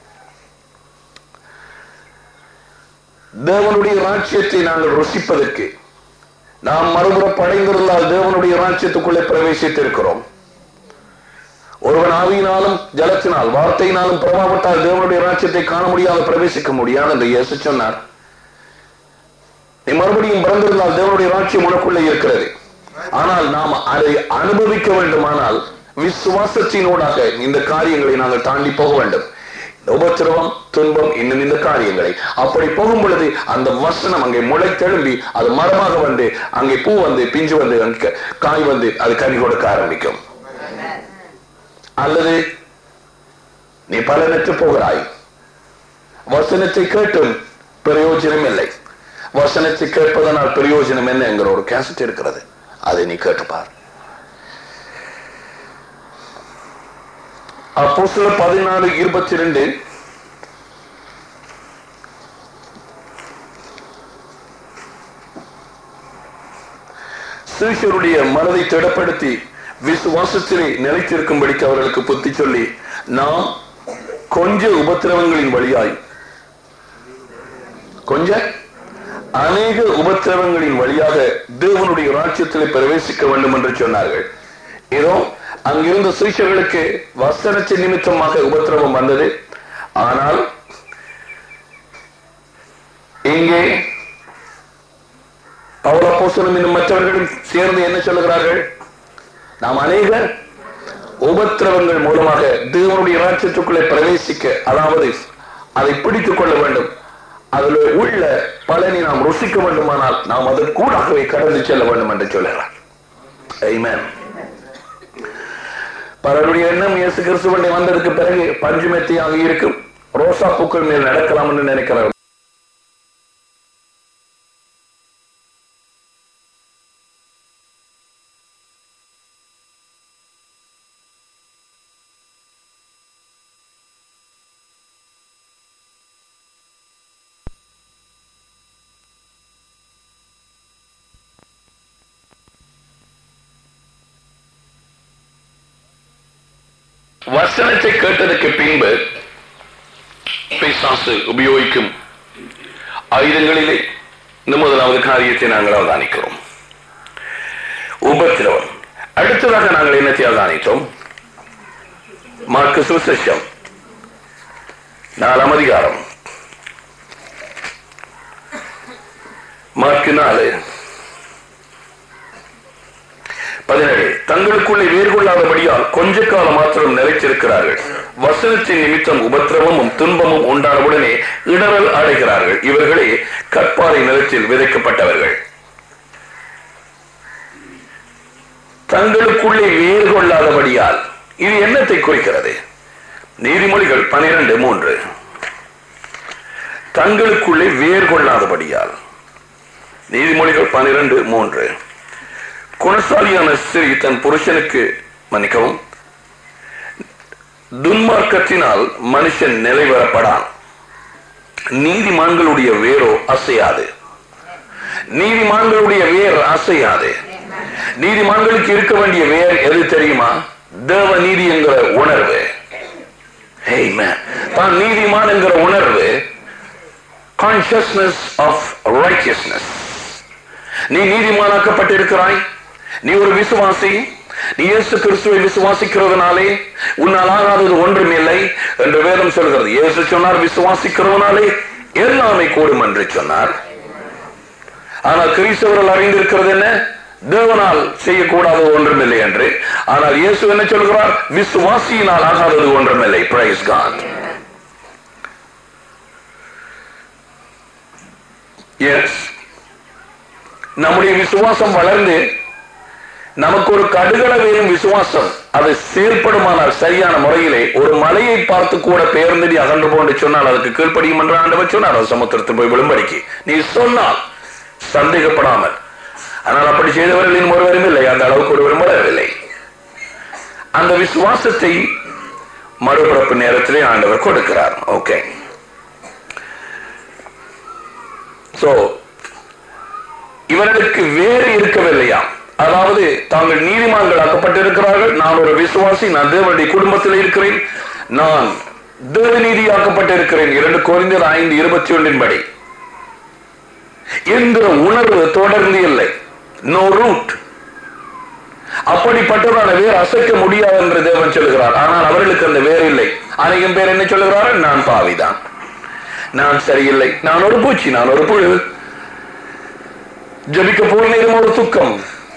தேவனுடைய ராஜ்யத்தை நாங்கள் ருசிப்பதற்கு நாம் மறுபுற படைந்திருந்தால் தேவனுடைய ராஜ்யத்துக்குள்ளே பிரவேசித்திருக்கிறோம் ஒருவன் ஆவியினாலும் ஜலத்தினால் வார்த்தையினாலும் பிரபாவிட்டால் தேவனுடைய ராஜ்யத்தை காண முடியாது பிரவேசிக்க முடியாது என்று இயேசு சொன்னார் நீ மறுபடியும் பிறந்திருந்தால் தேவனுடைய ராஜ்யம் உனக்குள்ளே இருக்கிறது ஆனால் நாம் அதை அனுபவிக்க வேண்டுமானால் விசுவாசத்தினூடாக இந்த காரியங்களை நாங்கள் தாண்டி போக வேண்டும் உபத்திரவம் துன்பம் இன்னும் இந்த காரியங்களை அப்படி போகும் பொழுது அந்த வசனம் அங்கே முளைத்தெழும்பி அது மரமாக வந்து அங்கே பூ வந்து பிஞ்சு வந்து அங்கே காய் வந்து அது கனி கொடுக்க ஆரம்பிக்கும் அல்லது நீ பலனற்று போகிறாய் வசனத்தை கேட்டும் பிரயோஜனம் இல்லை வசனத்தை கேட்பதனால் பிரயோஜனம் என்ன என்கிற ஒரு கேசட் இருக்கிறது அதை நீ கேட்டுப்பார் அப்போ சில பதினாலு இருபத்தி ரெண்டு சீஷருடைய மனதை திடப்படுத்தி விசுவாசத்திலே நிலைத்திருக்கும்படிக்கு அவர்களுக்கு புத்தி சொல்லி நாம் கொஞ்ச உபத்திரவங்களின் வழியாய் கொஞ்ச அநேக உபத்திரவங்களின் வழியாக தேவனுடைய ராஜ்யத்திலே பிரவேசிக்க வேண்டும் என்று சொன்னார்கள் இதோ அங்கிருந்த சீஷர்களுக்கு வசனத்தின் நிமித்தமாக உபத்திரவம் வந்தது ஆனால் இங்கே பௌலப்போசனம் இன்னும் மற்றவர்களும் சேர்ந்து என்ன சொல்லுகிறார்கள் நாம் அநேக உபத்திரவங்கள் மூலமாக தேவனுடைய ராஜ்யத்துக்குள்ளே பிரவேசிக்க அதாவது அதை பிடித்துக் கொள்ள வேண்டும் அதில் உள்ள பலனை நாம் ருசிக்க வேண்டுமானால் நாம் அதற்கூடாகவே கடந்து செல்ல வேண்டும் என்று சொல்லுகிறார் Amen. பலருடைய எண்ணம் இயேசு கிறிஸ்துவனை வந்ததுக்கு பிறகு பஞ்சுமெத்தியாக இருக்கும் ரோசா பூக்கள் மேல் நடக்கலாம் என்று நினைக்கிறார் வசனத்தை கேட்டதுக்கு பின்பு பிசாசு உபயோகிக்கும் ஆயுதங்களிலே இந்த முதலாவது காரியத்தை நாங்கள் அவதானிக்கிறோம் உபத்திரவம் அடுத்ததாக நாங்கள் என்னத்தை அவதானித்தோம் மார்க்கு சுசேஷம் நாலாம் அதிகாரம் மார்க்கு நாலு பதினேழு தங்களுக்குள்ளே வேறு கொள்ளாதபடியால் கொஞ்ச காலம் மாத்திரம் நிலைத்திருக்கிறார்கள் வசனத்தின் நிமித்தம் உபத்திரவமும் துன்பமும் உண்டானவுடனே இடரல் அடைகிறார்கள் இவர்களே கற்பாறை நிலத்தில் விதைக்கப்பட்டவர்கள் தங்களுக்குள்ளே வேறு கொள்ளாதபடியால் இது என்னத்தை குறிக்கிறது நீதிமொழிகள் பனிரெண்டு மூன்று தங்களுக்குள்ளே வேறு கொள்ளாதபடியால் நீதிமொழிகள் பனிரெண்டு மூன்று குணசாலியான ஸ்திரீ தன் புருஷனுக்கு மன்னிக்கவும் துன்மார்க்கத்தினால் மனுஷன் நிலைவரப்படான் நீதிமான்களுடைய வேரோ அசையாது நீதிமான்களுடைய வேர் அசையாது நீதிமான்களுக்கு இருக்க வேண்டிய வேர் எது தெரியுமா தேவ நீதி என்கிற உணர்வு Amen. தான் நீதிமான் என்கிற உணர்வு கான்சியஸ்னஸ் ஆஃப் ரைச்சியஸ்னஸ் நீ நீதிமானாக்கப்பட்டிருக்கிறாய் நீ ஒரு விசுவாசி நீ இயேசு கிறிஸ்துவை விசுவாசிக்கிறதுனாலே உன்னால் ஆகாதது ஒன்றும் இல்லை என்று வேதம் சொல்கிறது இயேசு சொன்னார் விசுவாசிக்கிறதுனாலே எல்லாமே கூடும் என்று சொன்னார் ஆனால் கிறிஸ்தவர்கள் அறிந்திருக்கிறது என்ன தேவனால் செய்யக்கூடாதது ஒன்றுமில்லை என்று ஆனால் இயேசு என்ன சொல்கிறார் விசுவாசியினால் ஆகாதது ஒன்றுமில்லை பிரைஸ் காட் எஸ் நம்முடைய விசுவாசம் வளர்ந்து நமக்கு ஒரு கடுகள வேணும் விசுவாசம் அது செயல்படுமானால் சரியான முறையிலே ஒரு மலையை பார்த்து கூட பேர்ந்தடி அகன்று போன்று சொன்னால் அதுக்கு கீழ்ப்படியும் என்று ஆண்டவர் சொன்னார் அது சமுத்திரத்தில் போய் விழும்படிக்கு நீ சொன்னால் சந்தேகப்படாமல் ஆனால் அப்படி செய்தவர்களின் ஒருவரும் இல்லை அந்த அளவுக்கு ஒருவரும் வளரவில்லை அந்த விசுவாசத்தை மறுபிறப்பு நேரத்திலே ஆண்டவர் கொடுக்கிறார் ஓகே சோ இவர்களுக்கு வேறு இருக்கவில்லையா அதாவது தாங்கள் நீதிமான்கள் ஆக்கப்பட்டிருக்கிறார்கள் நான் ஒரு விசுவாசி நான் தேவனுடைய குடும்பத்தில் இருக்கிறேன் நான் தேவநீதியாக்கப்பட்டிருக்கிறேன் இரண்டு குறைந்தது ஐந்து இருபத்தி ஒன்றின் படி என்கிற உணர்வு தொடர்ந்து இல்லை நோ ரூட் அப்படிப்பட்டதான வேர் அசைக்க முடியாது என்று தேவன் சொல்கிறார் ஆனால் அவர்களுக்கு அந்த வேர் இல்லை அநேகம் பேர் என்ன சொல்லுகிறார்கள் நான் பாவிதான் நான் சரியில்லை நான் ஒரு பூச்சி நான் ஒரு புழு ஜபிக்க போனேரும் ஒரு துக்கம்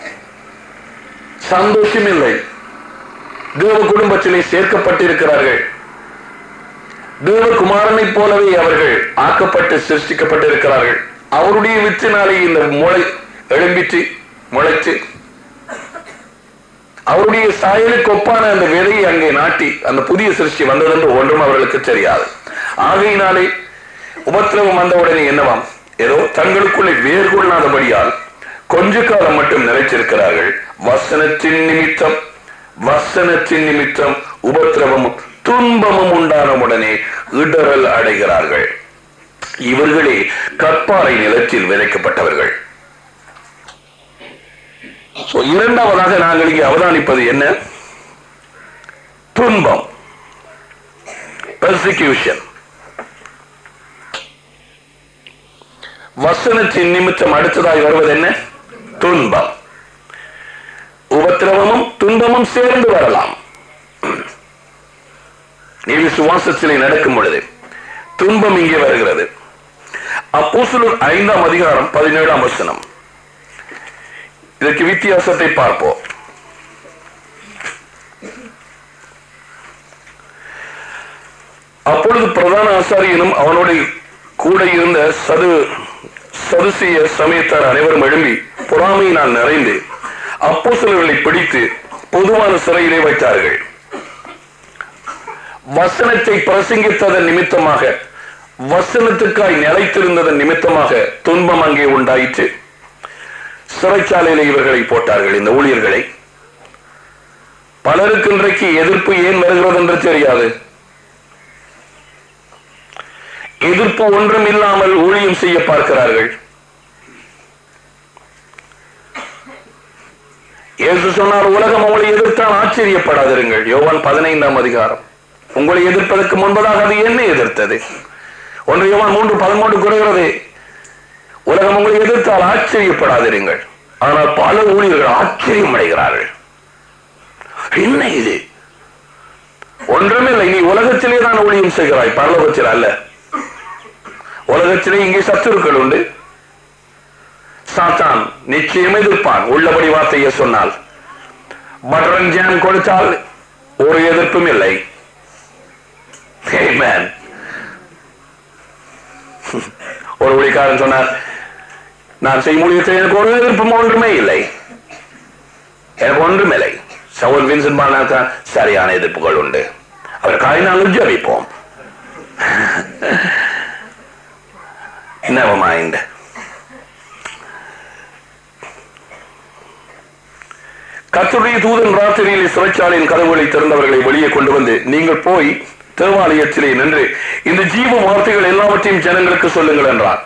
சந்தோஷம் இல்லை தேவ குடும்பத்திலே சேர்க்கப்பட்டிருக்கிறார்கள் தேவகுமாரனை போலவே அவர்கள் ஆக்கப்பட்டு சிருஷ்டிக்கப்பட்டிருக்கிறார்கள் அவருடைய வித்தினாலே இந்த முளை எழும்பிட்டு முளைத்து அவருடைய சாயலுக்கு ஒப்பான அந்த விதையை அங்கே நாட்டி அந்த புதிய சிருஷ்டி வந்ததென்று ஒன்றும் அவர்களுக்கு தெரியாது ஆகையினாலே உபத்திரவம் வந்தவுடனே என்னவாம் ஏதோ தங்களுக்குள்ளே வேர் கொள்ளாதபடியால் கொஞ்ச காலம் மட்டும் நிலைச்சிருக்கிறார்கள் வசனத்தின் நிமித்தம் வசனத்தின் நிமித்தம் உபத்திரவமும் துன்பமும் உண்டான உடனே இடரல் அடைகிறார்கள் இவர்களே கற்பாறை நிலத்தில் விதைக்கப்பட்டவர்கள் So, இரண்டாவதாக நாங்கள் இங்கே அவதானிப்பது என்ன துன்பம் பெர்சிக்யூஷன் வசனத்தின் நிமித்தம் அடுத்ததாய் வருவது என்ன துன்பம் உபத்திரவமும் துன்பமும் சேர்ந்து வரலாம் நீ விசுவாசத்திலே நடக்கும் பொழுது துன்பம் இங்கே வருகிறது அப்போஸ்தலர் ஐந்தாம் அதிகாரம் பதினேழாம் வசனம் இதற்கு வித்தியாசத்தை பார்ப்போம் அப்பொழுது பிரதான ஆசாரியனும் அவனோட கூட இருந்த சது சதுசிய சமயத்தார் அனைவரும் எழும்பி பொறாமையினால் நிறைந்து அப்போஸ்தலர்களை பிடித்து பொதுவான சிறையிலே வைத்தார்கள் வசனத்தை பிரசங்கித்ததன் நிமித்தமாக வசனத்துக்காய் நிலைத்திருந்ததன் நிமித்தமாக துன்பம் அங்கே உண்டாயிற்று சிறைச்சாலையில இவர்களை போட்டார்கள் இந்த ஊழியர்களை பலருக்கு இன்றைக்கு எதிர்ப்பு ஏன் வருகிறது என்று தெரியாது எதிர்ப்பு ஒன்றும் இல்லாமல் ஊழியம் செய்ய பார்க்கிறார்கள் இயேசு சொன்னார் உலகம் உங்களை எதிர்த்தால் ஆச்சரியப்படாதிருங்கள் யோவான் பதினைந்தாம் அதிகாரம் உங்களை எதிர்ப்பதற்கு முன்பதாக அது என்ன எதிர்த்தது ஒன்று யோவான் மூன்று பதிமூன்று குறைகிறது உலகம் உங்களை எதிர்த்தால் ஆச்சரியப்படாதிருங்கள் ஆனால் பல ஊழியர்கள் ஆச்சரியம் அடைகிறார்கள் என்ன இது ஒன்றுமில்லை நீ உலகத்திலே தான் ஊழியம் செய்கிறாய் பரலோகத்தில் அல்ல உலகத்திலே இங்கே சத்துருக்கள் உண்டு சாத்தான் நிச்சயம் எதிர்ப்பான் உள்ளபடி வார்த்தையை சொன்னால் பட்டரன் ஜாம் கொடுத்தால் ஒரு எதிர்ப்பும் இல்லை Amen. ஒரு ஊழிக்காரன் சொன்னார் நான் செய்யும் ஊழியத்தில் எனக்கு ஒரு எதிர்ப்பும் ஒன்றுமே இல்லை எனக்கு ஒன்றும் இல்லை சவுல் வின்சன் பானாத்தான் சரியான எதிர்ப்புகள் உண்டு அவருக்காக நாங்கள் ஜபிப்போம் Never mind. கர்த்தருடைய தூதன் ராத்திரியில் சிறைச்சாலையின் கதவுகளை திறந்தவர்களை வெளியே கொண்டு வந்து நீங்கள் போய் தேவாலயத்திலே நின்று இந்த ஜீவ வார்த்தைகள் எல்லாவற்றையும் ஜனங்களுக்கு சொல்லுங்கள் என்றார்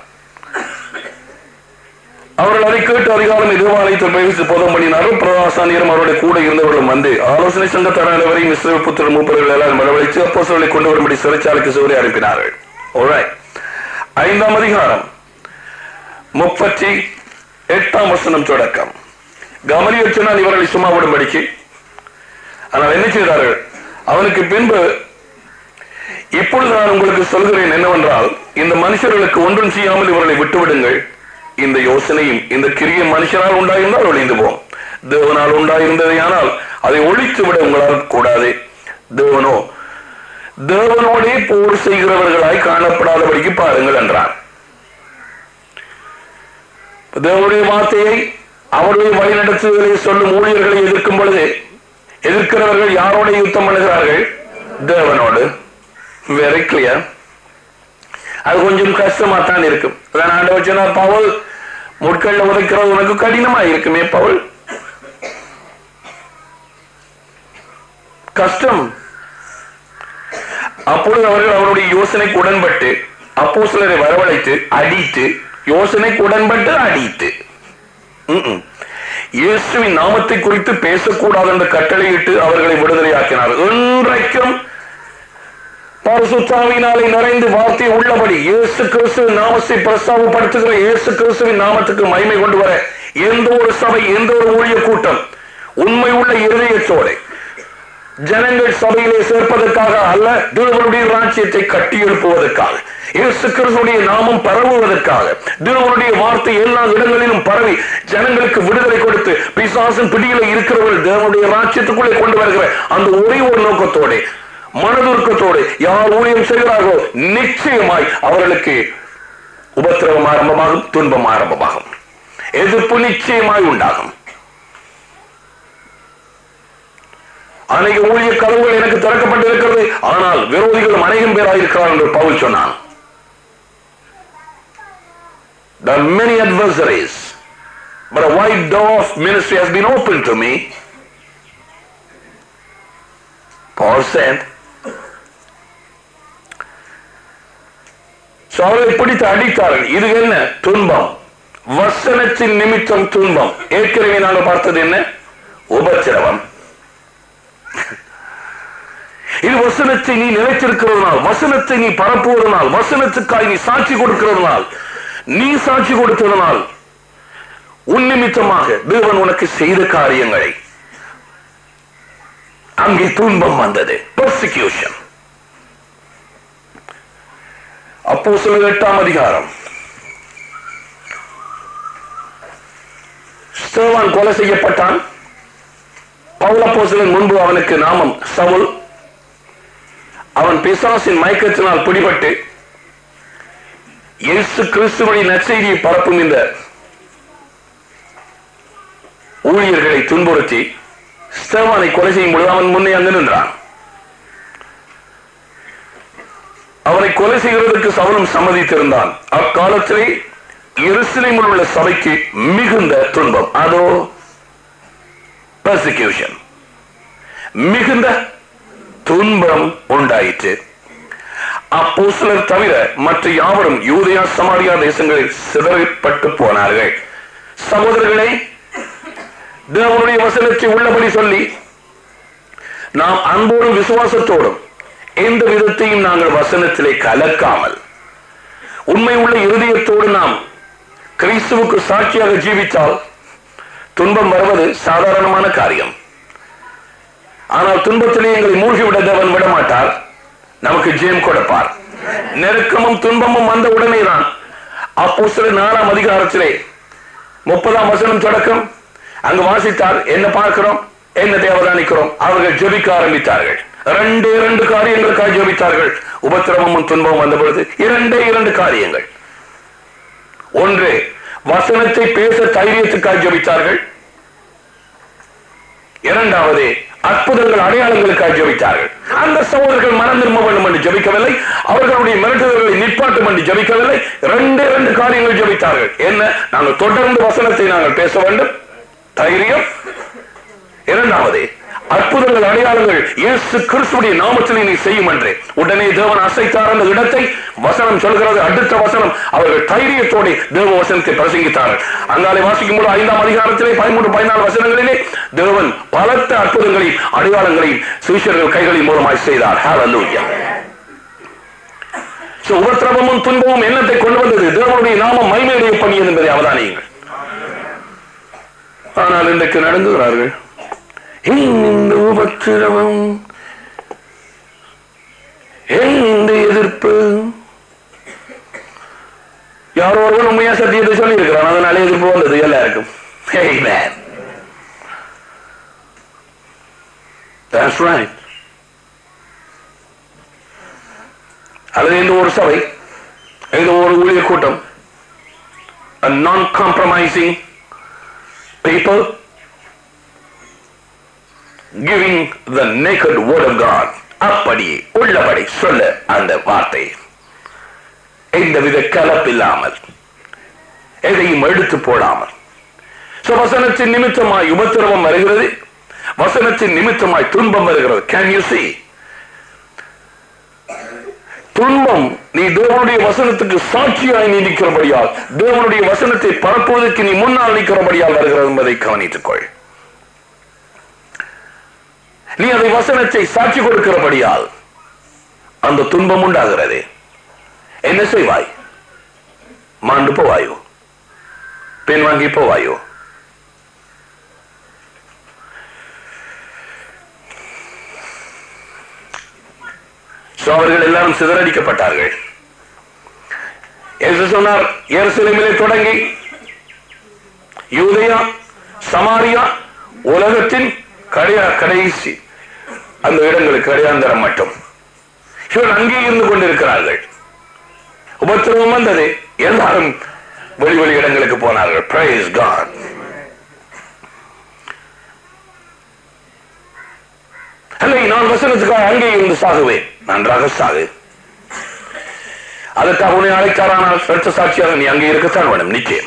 அவர்கள் அதை கேட்டு அதிகாலம் தேவாலயத்தை பிரவேசித்து போதம் பண்ணினாரும் பிரதாசானியரும் அவருடைய கூட இருந்தவர்களும் வந்து ஆலோசனை சங்கத்தார் அனைவரையும் இஸ்ரேல் புத்திர மூப்பர்கள் எல்லாரும் வரவழைத்து அப்போஸ்தலர்களை கொண்டு வரும்படி சிறைச்சாலைக்கு சிவரை அனுப்பினார்கள் Alright. ஐந்தாம் அதிகாரம் முப்பத்தி எட்டாம் வசனம் தொடக்கம் கமலியல் சொன்னால் இவர்களை சும்மா விடும்படிக்கு ஆனால் என்ன செய்தார்கள் அவனுக்கு பின்பு இப்பொழுது நான் உங்களுக்கு சொல்கிறேன் என்னவென்றால் இந்த மனுஷர்களுக்கு ஒன்றும் செய்யாமல் இவர்களை விட்டுவிடுங்கள் இந்த யோசனையும் இந்த கிரியை மனுஷனால் உண்டாயிருந்தால் ஒளிந்து போம் தேவனால் உண்டாயிருந்ததையானால் அதை ஒழித்து விட உங்களால் கூடாது தேவனோ தேவனோடே போர் செய்கிறவர்களாய் காணப்படாதபடிக்கு பாருங்கள் என்றான் தேவனுடைய வார்த்தையை அவருடைய வழிநடத்துதலை சொல்லும் ஊழியர்களை எதிர்க்கும் பொழுது எதிர்க்கிறவர்கள் யாரோட யுத்தம் பண்ணுகிறார்கள் தேவனோடு வெரி கிளியர் அது கொஞ்சம் கஷ்டமா தான் இருக்கும் அதான் ஆண்டவர் சொன்னார் பவுல் முட்கள்ல உதைக்கிறது உனக்கு கடினமா இருக்குமே பவுல் கஷ்டம் அப்பொழுது அவர்கள் அவருடைய யோசனைக்கு உடன்பட்டு அப்போ சிலரை வரவழைத்து அடித்து யோசனைக்கு உடன்பட்டு அடித்து ம்ம். இயேசுவின் நாமத்தை குறித்து பேசக்கூடாது என்று கட்டளையிட்டு அவர்களை விடுதலையாக்கினார் இன்றைக்கும் பரிசுத்தாவினாலே நிறைந்து வார்த்தை உள்ளபடி இயேசு கிறிஸ்துவின் நாமத்தை பிரஸ்தாபப்படுத்துகிற இயேசு கிறிஸ்துவின் நாமத்துக்கு மகிமை கொண்டு வர எந்த ஒரு சபை எந்த ஒரு ஊழிய கூட்டம் உண்மை உள்ள இருதயத்தோடு ஜனங்கள் சபையிலே சேர்ப்பதற்காக அல்ல தேவனுடைய ராஜ்யத்தை கட்டி எழுப்புவதற்காக இயேசு கிறிஸ்துடைய நாமம் பரவுவதற்காக தேவனுடைய வார்த்தை எல்லா இடங்களிலும் பரவி ஜனங்களுக்கு விடுதலை கொடுத்து பிசாசின் பிடியில இருக்கிறவர்கள் தேவனுடைய ராஜ்யத்துக்குள்ளே கொண்டு வருகிற அந்த ஒரே ஒரு நோக்கத்தோடு மனதுருக்கத்தோடு யார் ஊழியம் செய்கிறார்களோ நிச்சயமாய் அவர்களுக்கு உபத்திரவம் ஆரம்பமாகும் துன்பம் ஆரம்பமாகும் எதிர்ப்பு நிச்சயமாய் உண்டாகும் அநேக ஊழிய கதவுகள் எனக்கு திறக்கப்பட்டிருக்கிறது ஆனால் விரோதிகள் அநேகம் பேராக இருக்கிறார் என்று பவுல் சொன்னான் There are many adversaries, but a wide door of ministry has been opened to me. Paul said, So அவர்களை பிடித்து அடித்தார்கள் இது என்ன துன்பம் வசனத்தின் நிமித்தம் துன்பம் ஏற்கனவே நாங்கள் பார்த்தது என்ன உபத்திரவம் இது வசனத்தை நீ நிலைத்திருக்கிறதுனால் வசனத்தை நீ பரப்புவதனால் வசனத்துக்காய் நீ சாட்சி கொடுக்கிறதுனால் நீ சாட்சி கொடுத்ததனால் உன் நிமித்தமாக தேவன் உனக்கு செய்த காரியங்களை அங்கே துன்பம் வந்தது persecution அப்போ சில எட்டாம் அதிகாரம் ஸ்தேவான் கொலை செய்யப்பட்டான் பவுலப்போசலன் முன்பு அவனுக்கு நாமம் சவுல் அவன் பிசாசின் மயக்கத்தினால் பிடிபட்டு இயேசு கிறிஸ்துவனுடைய நற்செய்தியை பரப்பும் இந்த ஊழியர்களை துன்புறுத்தி ஸ்தேவானை கொலை செய்யும் பொழுது அவன் முன்னே அங்கு நின்றான் அவனை கொலை செய்கிறதற்கு சவுலும் சம்மதித்திருந்தான் அக்காலத்திலே எருசலேமில் உள்ள சபைக்கு மிகுந்த துன்பம் அதோ persecution மிகுந்த துன்பம் உண்டாயிற்று அப்போ சிலர் தவிர மற்ற யாவரும் யூதயா சமாரியா தேசங்களில் சிதறப்பட்டு போனார்கள் சகோதரர்களே தேவனுடைய வசனத்தை உள்ளபடி சொல்லி நாம் அன்போடும் விசுவாசத்தோடும் எந்த விதத்தையும் நாங்கள் வசனத்திலே கலக்காமல் உண்மை உள்ள இருதயத்தோடு நாம் கிறிஸ்துவுக்கு சாட்சியாக ஜீவித்தால் துன்பம் வருவது சாதாரணமான காரியம் ஆனால் துன்பத்திலே எங்களை மூழ்கிவிட தேவன் விட மாட்டார் நமக்கு ஜெயம் கொடுப்பார் நெருக்கமும் துன்பமும் வந்த உடனே தான் அப்போ சில நாலாம் அதிகாரத்திலே முப்பதாம் வசனம் தொடக்கம் அங்கு வாசித்தார் என்ன பார்க்கிறோம் என்ன தேவதானிக்கிறோம் அவர்கள் ஜெபிக்க ஆரம்பித்தார்கள் இரண்டு இரண்டு காரியங்களுக்காக ஜெபித்தார்கள் உபத்திரவமும் துன்பமும் வந்த பொழுது இரண்டே இரண்டு காரியங்கள் ஒன்று வசனத்தை பேச தைரியத்துக்காக ஜெபித்தார்கள் இரண்டாவது அற்புதங்கள் அடையாளங்களுக்காக ஜெபித்தார்கள் அந்த சகோதரர்கள் மனம் திரும்ப வேண்டும் என்று ஜெபிக்கவில்லை அவர்களுடைய மிரட்டுதல்களை நிற்பாட்டும் என்று ஜெபிக்கவில்லை ரெண்டு ரெண்டு காரியங்கள் ஜெபித்தார்கள் என்ன நாங்கள் தொடர்ந்து வசனத்தை நாங்கள் பேச வேண்டும் தைரியம் இரண்டாவது அற்புதங்கள் அடையாளங்கள் இயேசு கிறிஸ்துடைய நாமத்தில் நீ செய்யும் என்று உடனே தேவன் அசைத்தார் அந்த இடத்தை வசனம் சொல்கிறது அடுத்த வசனம் அவர்கள் தைரியத்தோடு தேவ வசனத்தை பிரசங்கித்தார்கள் அங்காலே வாசிக்கும் போது ஐந்தாம் அதிகாரத்திலே பதிமூன்று பதினாலு வசனங்களிலே தேவன் பலத்த அற்புதங்களையும் அடையாளங்களையும் சுவிசர்கள் கைகளின் மூலமாய் செய்தார் ஹalleluya So, உபத்திரவமும் துன்பமும் எண்ணத்தை கொண்டு வந்தது தேவனுடைய நாமம் மைமையுடைய பணியது என்பதை அவதானியுங்கள் ஆனால் இன்றைக்கு நடந்துகிறார்கள் இந்த உபத்திரவம் இந்த எதிர்ப்பு யாரோ ஒருவன் உண்மையா சத்தியத்தை சொல்லி இருக்கிறான் அதனால எதிர்ப்பு வந்தது எல்லாருக்கும் Amen. That's right. அல்லது இந்த ஒரு சபை இந்த ஒரு ஊழியர் கூட்டம் a non-compromising people giving the naked word of God அப்படியே உள்ளபடி சொல்ல அந்த வார்த்தை எந்தவித கலப்பில்லாமல் எதையும் எடுத்து போடாமல் So, வசனத்தின் நிமித்தமாய் உபத்திரவம் வருகிறது வசனத்தின் நிமித்தமாய் துன்பம் வருகிறது கேன் யூ see துன்பம் நீ தேவனுடைய வசனத்துக்கு சாட்சியாய் நீடிக்கிறபடியால் தேவனுடைய வசனத்தை பரப்புவதற்கு நீ முன்னால் நிற்கிறபடியால் வருகிறது என்பதை கவனித்துக் கொள் நீ அதை வசனத்தை சாட்சி கொடுக்கிறபடியால் அந்த துன்பம் உண்டாகிறது என்ன செய்வாய் மாண்டு போவாயோ பெண் வாங்கி போவாயோ So, அவர்கள் எல்லாரும் சிதறடிக்கப்பட்டார்கள் இயேசு சொன்னார் எருசலேமிலே தொடங்கி யூதயா சமாரியா உலகத்தின் கடையா கடைசி அந்த இடங்களுக்கு கடையாந்தரம் மட்டும் இவன் அங்கே இருந்து கொண்டிருக்கிறார்கள் உபத்திரவம் வந்தது எல்லாரும் வெளி வெளி இடங்களுக்கு போனார்கள் பிரைஸ் காட் இல்லை நான் வசனத்துக்காக அங்கே இருந்து சாகுவேன் நன்றாக சாகு அதற்காக உன்னை அழைத்தாரானால் சட்ட சாட்சியாக நீ அங்கே இருக்கத்தான் வேணும் நிச்சயம்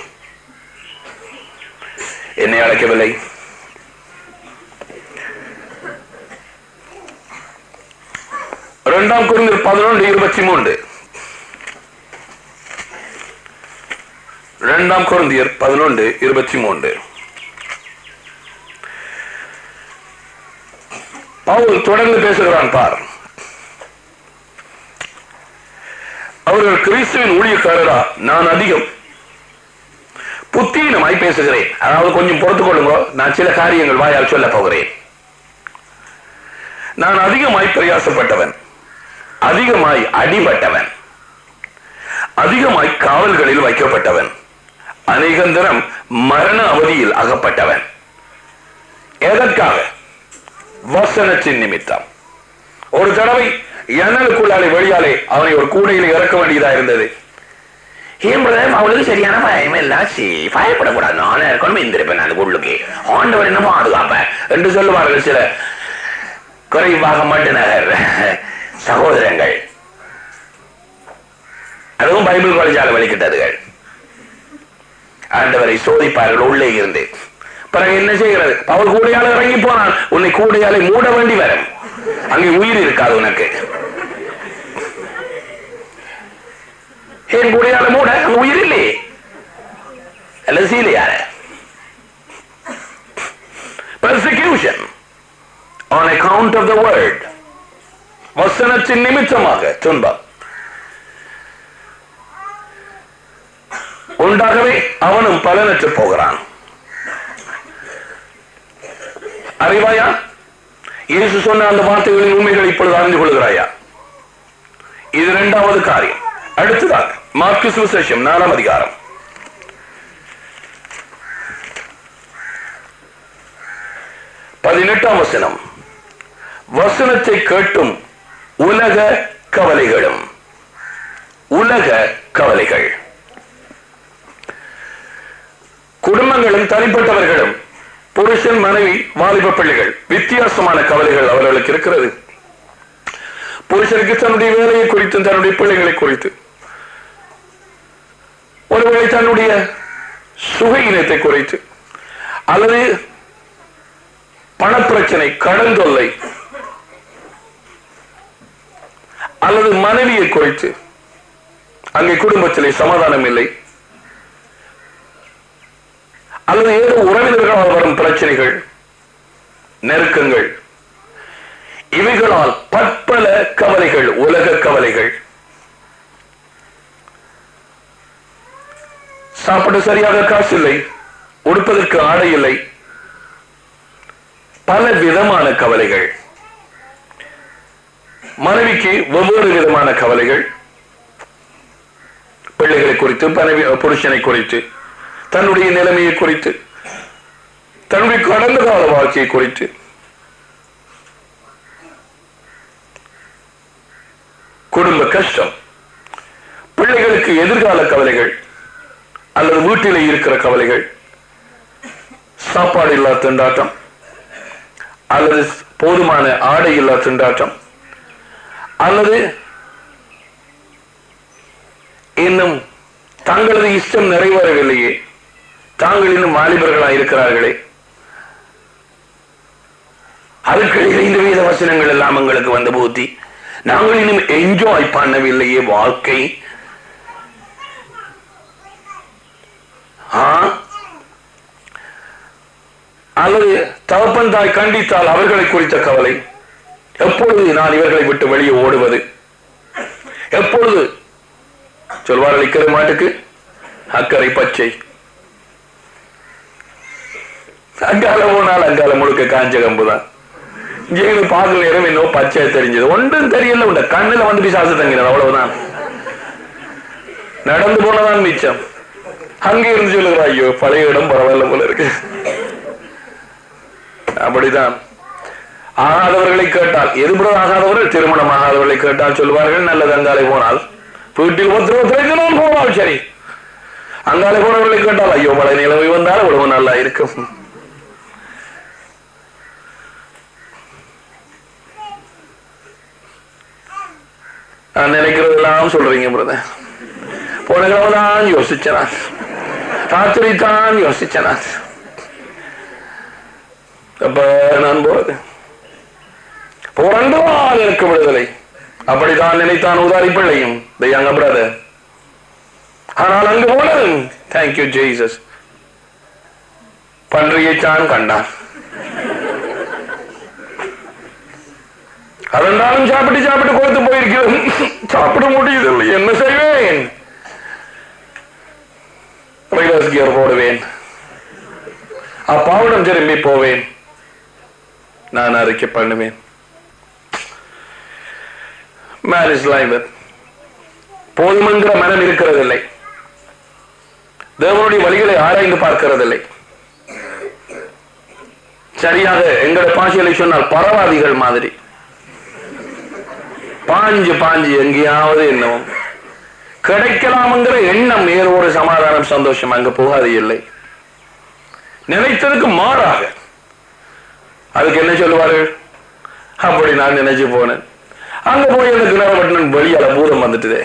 என்னை அழைக்கவில்லை இரண்டாம் குறைந்தர் பதினொன்று இருபத்தி மூன்று இரண்டாம் குருந்தியர் பதினொன்று இருபத்தி மூன்று பவுல் தொடர்ந்து பேசுகிறான் பார் அவர்கள் கிறிஸ்துவின் ஊழியக்காரரா நான் அதிகம் புத்தீனமாய் பேசுகிறேன் அதாவது கொஞ்சம் பொறுத்துக் கொள்ளுங்க நான் சில காரியங்கள் வாயால் சொல்ல போகிறேன் நான் அதிகமாய் பிரயாசப்பட்டவன் அதிகமாய் அடிபட்டவன் அதிகமாய் காவல்களில் வைக்கப்பட்டவன் அநேகந்தரம் மரண அவதியில் அகப்பட்டவன் எதற்காக வசனத்தின் நிமித்தம் ஒரு தடவை ஜன்னலுக்குள்ளாலே வெளியாலே அவனை ஒரு கூடையில் இறக்க வேண்டியதா இருந்தது ஏன் பிரதர் அவளுக்கு சரியான பயம் இல்லாச்சு பயப்படக்கூடாது நானே இருக்கணும் இருந்திருப்பேன் அந்த உள்ளுக்கு ஆண்டவர் என்ன பாதுகாப்பேன் என்று சொல்லுவார்கள் சில குறைவாக மட்டுநகர் சகோதரங்கள் அதுவும் பைபிள் காலேஜாக வெளிக்கிட்டதுகள் ஆண்டவரை சோதிப்பார்கள் உள்ளே இருந்து பிறகு என்ன செய்கிறது பவுல் கூடையால இறங்கி போனான் உன்னை கூடையாலை மூட வேண்டி வரும் அங்கே உயிர் இருக்காது உனக்கு ஏன் கூடையால மூட அங்க உயிர் இல்லையே அல்லது சீலையார persecution on account of the word வசனத்தின் நிமித்தமாக துன்பம் உண்டாகவே அவனும் பலனற்று போகிறான் அறிவாயா இயேசு சொன்ன அந்த வார்த்தைகளின் உண்மைகளை இப்பொழுது அறிந்து கொள்கிறாயா இது இரண்டாவது காரியம் அடுத்ததாக மார்க்கு சுவிசேஷம் நாலாம் அதிகாரம் பதினெட்டாம் வசனம் வசனத்தை கேட்டும் உலக கவலைகளும் உலக கவலைகள் குடும்பங்களும் தனிப்பட்டவர்களும் புருஷன் மனைவி வாலிப பிள்ளைகள் வித்தியாசமான கவலைகள் அவர்களுக்கு இருக்கிறது புருஷனுக்கு தன்னுடைய வேலையை குறித்து தன்னுடைய பிள்ளைகளை குறித்து ஒருவேளை தன்னுடைய சுக இனத்தை குறித்து அல்லது பணப்பிரச்சனை கடன் தொல்லை அல்லது மனைவியை குறித்து அங்கே குடும்பத்திலே சமாதானம் இல்லை அல்லது ஏதோ உறவினர்களால் வரும் பிரச்சனைகள் நெருக்கங்கள் இவைகளால் பற்பல கவலைகள் உலக கவலைகள் சாப்பிட சரியாக காசு இல்லை உடுப்பதற்கு ஆடை இல்லை பல விதமான கவலைகள் மனைவிக்கு வெவ்வேறு விதமான கவலைகள் பிள்ளைகளை குறித்து மனைவி புருஷனை குறித்து தன்னுடைய நிலைமையை குறித்து தன்னுடைய கடந்த கால வாழ்க்கையை குறித்து குடும்ப கஷ்டம் பிள்ளைகளுக்கு எதிர்கால கவலைகள் அல்லது வீட்டிலே இருக்கிற கவலைகள் சாப்பாடு இல்லா திண்டாட்டம் அல்லது போதுமான ஆடை இல்லா திண்டாட்டம் அல்லது இன்னும் தங்களது இஷ்டம் நிறைவேறவில்லையே தாங்கள் இன்னும் வாலிபர்களாக இருக்கிறார்களே அதுக்கு இந்த வேத வசனங்கள் எல்லாம் எங்களுக்கு வந்து பூத்தி நாங்கள் இன்னும் என்ஜாய் பண்ணவில்லையே வாழ்க்கை ஆ? அல்லது தகப்பன் தாய் கண்டித்தால் அவர்களை குறித்த கவலை எப்பொழுது நான் இவர்களை விட்டு வெளியே ஓடுவது எப்பொழுது சொல்வார்கள் இக்கரை மாட்டுக்கு அக்கறை பச்சை அங்கால போனால் அங்கால முழுக்க காஞ்ச கம்புதான் ஜீவனு பார்க்கல நேரம் இன்னும் பச்சை தெரிஞ்சது ஒன்றும் தெரியல உண்ட கண்ணுல வந்து பிசாசு தங்கினது அவ்வளவுதான் நடந்து போனதான் மிச்சம் அங்கே இருந்து சொல்லுகிறா ஐயோ பழைய இடம் பரவாயில்ல போல இருக்கு அப்படிதான் ஆகாதவர்களை கேட்டால் எதிர்புறம் ஆகாதவர்கள் திருமணம் ஆகாதவர்களை கேட்டால் சொல்வார்கள் நல்லது அங்காலே போனால் வீட்டில் ஒருத்தர் ஒருத்தர் நான் போனால் சரி அங்காலே போனவர்களை கேட்டால் ஐயோ மழை நிலவை வந்தால் இவ்வளவு நல்லா இருக்கும் நான் நினைக்கிறதெல்லாம் சொல்றீங்க பிரதர் போன கிழமை தான் யோசிச்சனா ராத்திரி தான் யோசிச்சனா அப்ப நான் போறது புரண்டுவால் எனக்கு விடுதலை அப்படித்தான் நினைத்தான் உதாரி பிள்ளையும் the younger brother ஆனால் அங்கு போனது தேங்க்யூ ஜெய்சஸ் பன்றியைத்தான் கண்டான் அதென்றாலும் சாப்பிட்டு சாப்பிட்டு கொடுத்து போயிருக்கிறது சாப்பிட முடியவில்லை என்ன செய்வேன் ரிவர்ஸ் கியர் போடுவேன் அப்பாவிடம் திரும்பி போவேன் நான் அறிக்கை பண்ணுவேன் மேரேஜ் லைஃப் போதுமென்கிற மனம் இருக்கிறதில்லை தேவனுடைய வழிகளை ஆராய்ந்து பார்க்கிறதில்லை சரியாக எங்களுடைய பாஷையில சொன்னால் பரவாதிகள் மாதிரி பாஞ்சு பாஞ்சு எங்கேயாவது என்னவும் கிடைக்கலாம்ங்கிற எண்ணம் ஏதோ ஒரு சமாதானம் சந்தோஷம் அங்க போகாது இல்லை நினைத்ததுக்கு மாறாக அதுக்கு என்ன சொல்லுவார்கள் அப்படி நான் நினைச்சு போனேன் அங்க போய் அந்த கிணறு வெட்டின வெளியால பூதம் வந்துட்டுதே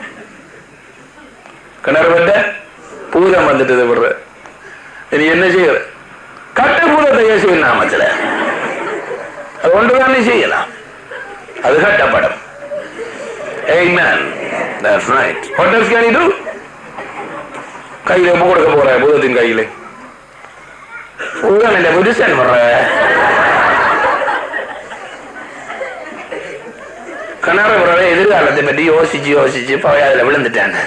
கிணறு வெட்ட பூதம் வந்துட்டுது விடுற இனி என்ன செய்யற கட்ட பூதத்தை இயேசுவின் நாமத்துல அது ஒன்றுதான் நீ செய்யலாம் அது கட்டப்படும் Amen. That's right. What else can you do? கையில எப்ப கொடுக்க போற பூதத்தின் கையில பூதம் என்ன புதுசன் வர்ற கனர வர்ற எதிர்காலத்தை பற்றி யோசிச்சு யோசிச்சு போய் அதுல விழுந்துட்டேன்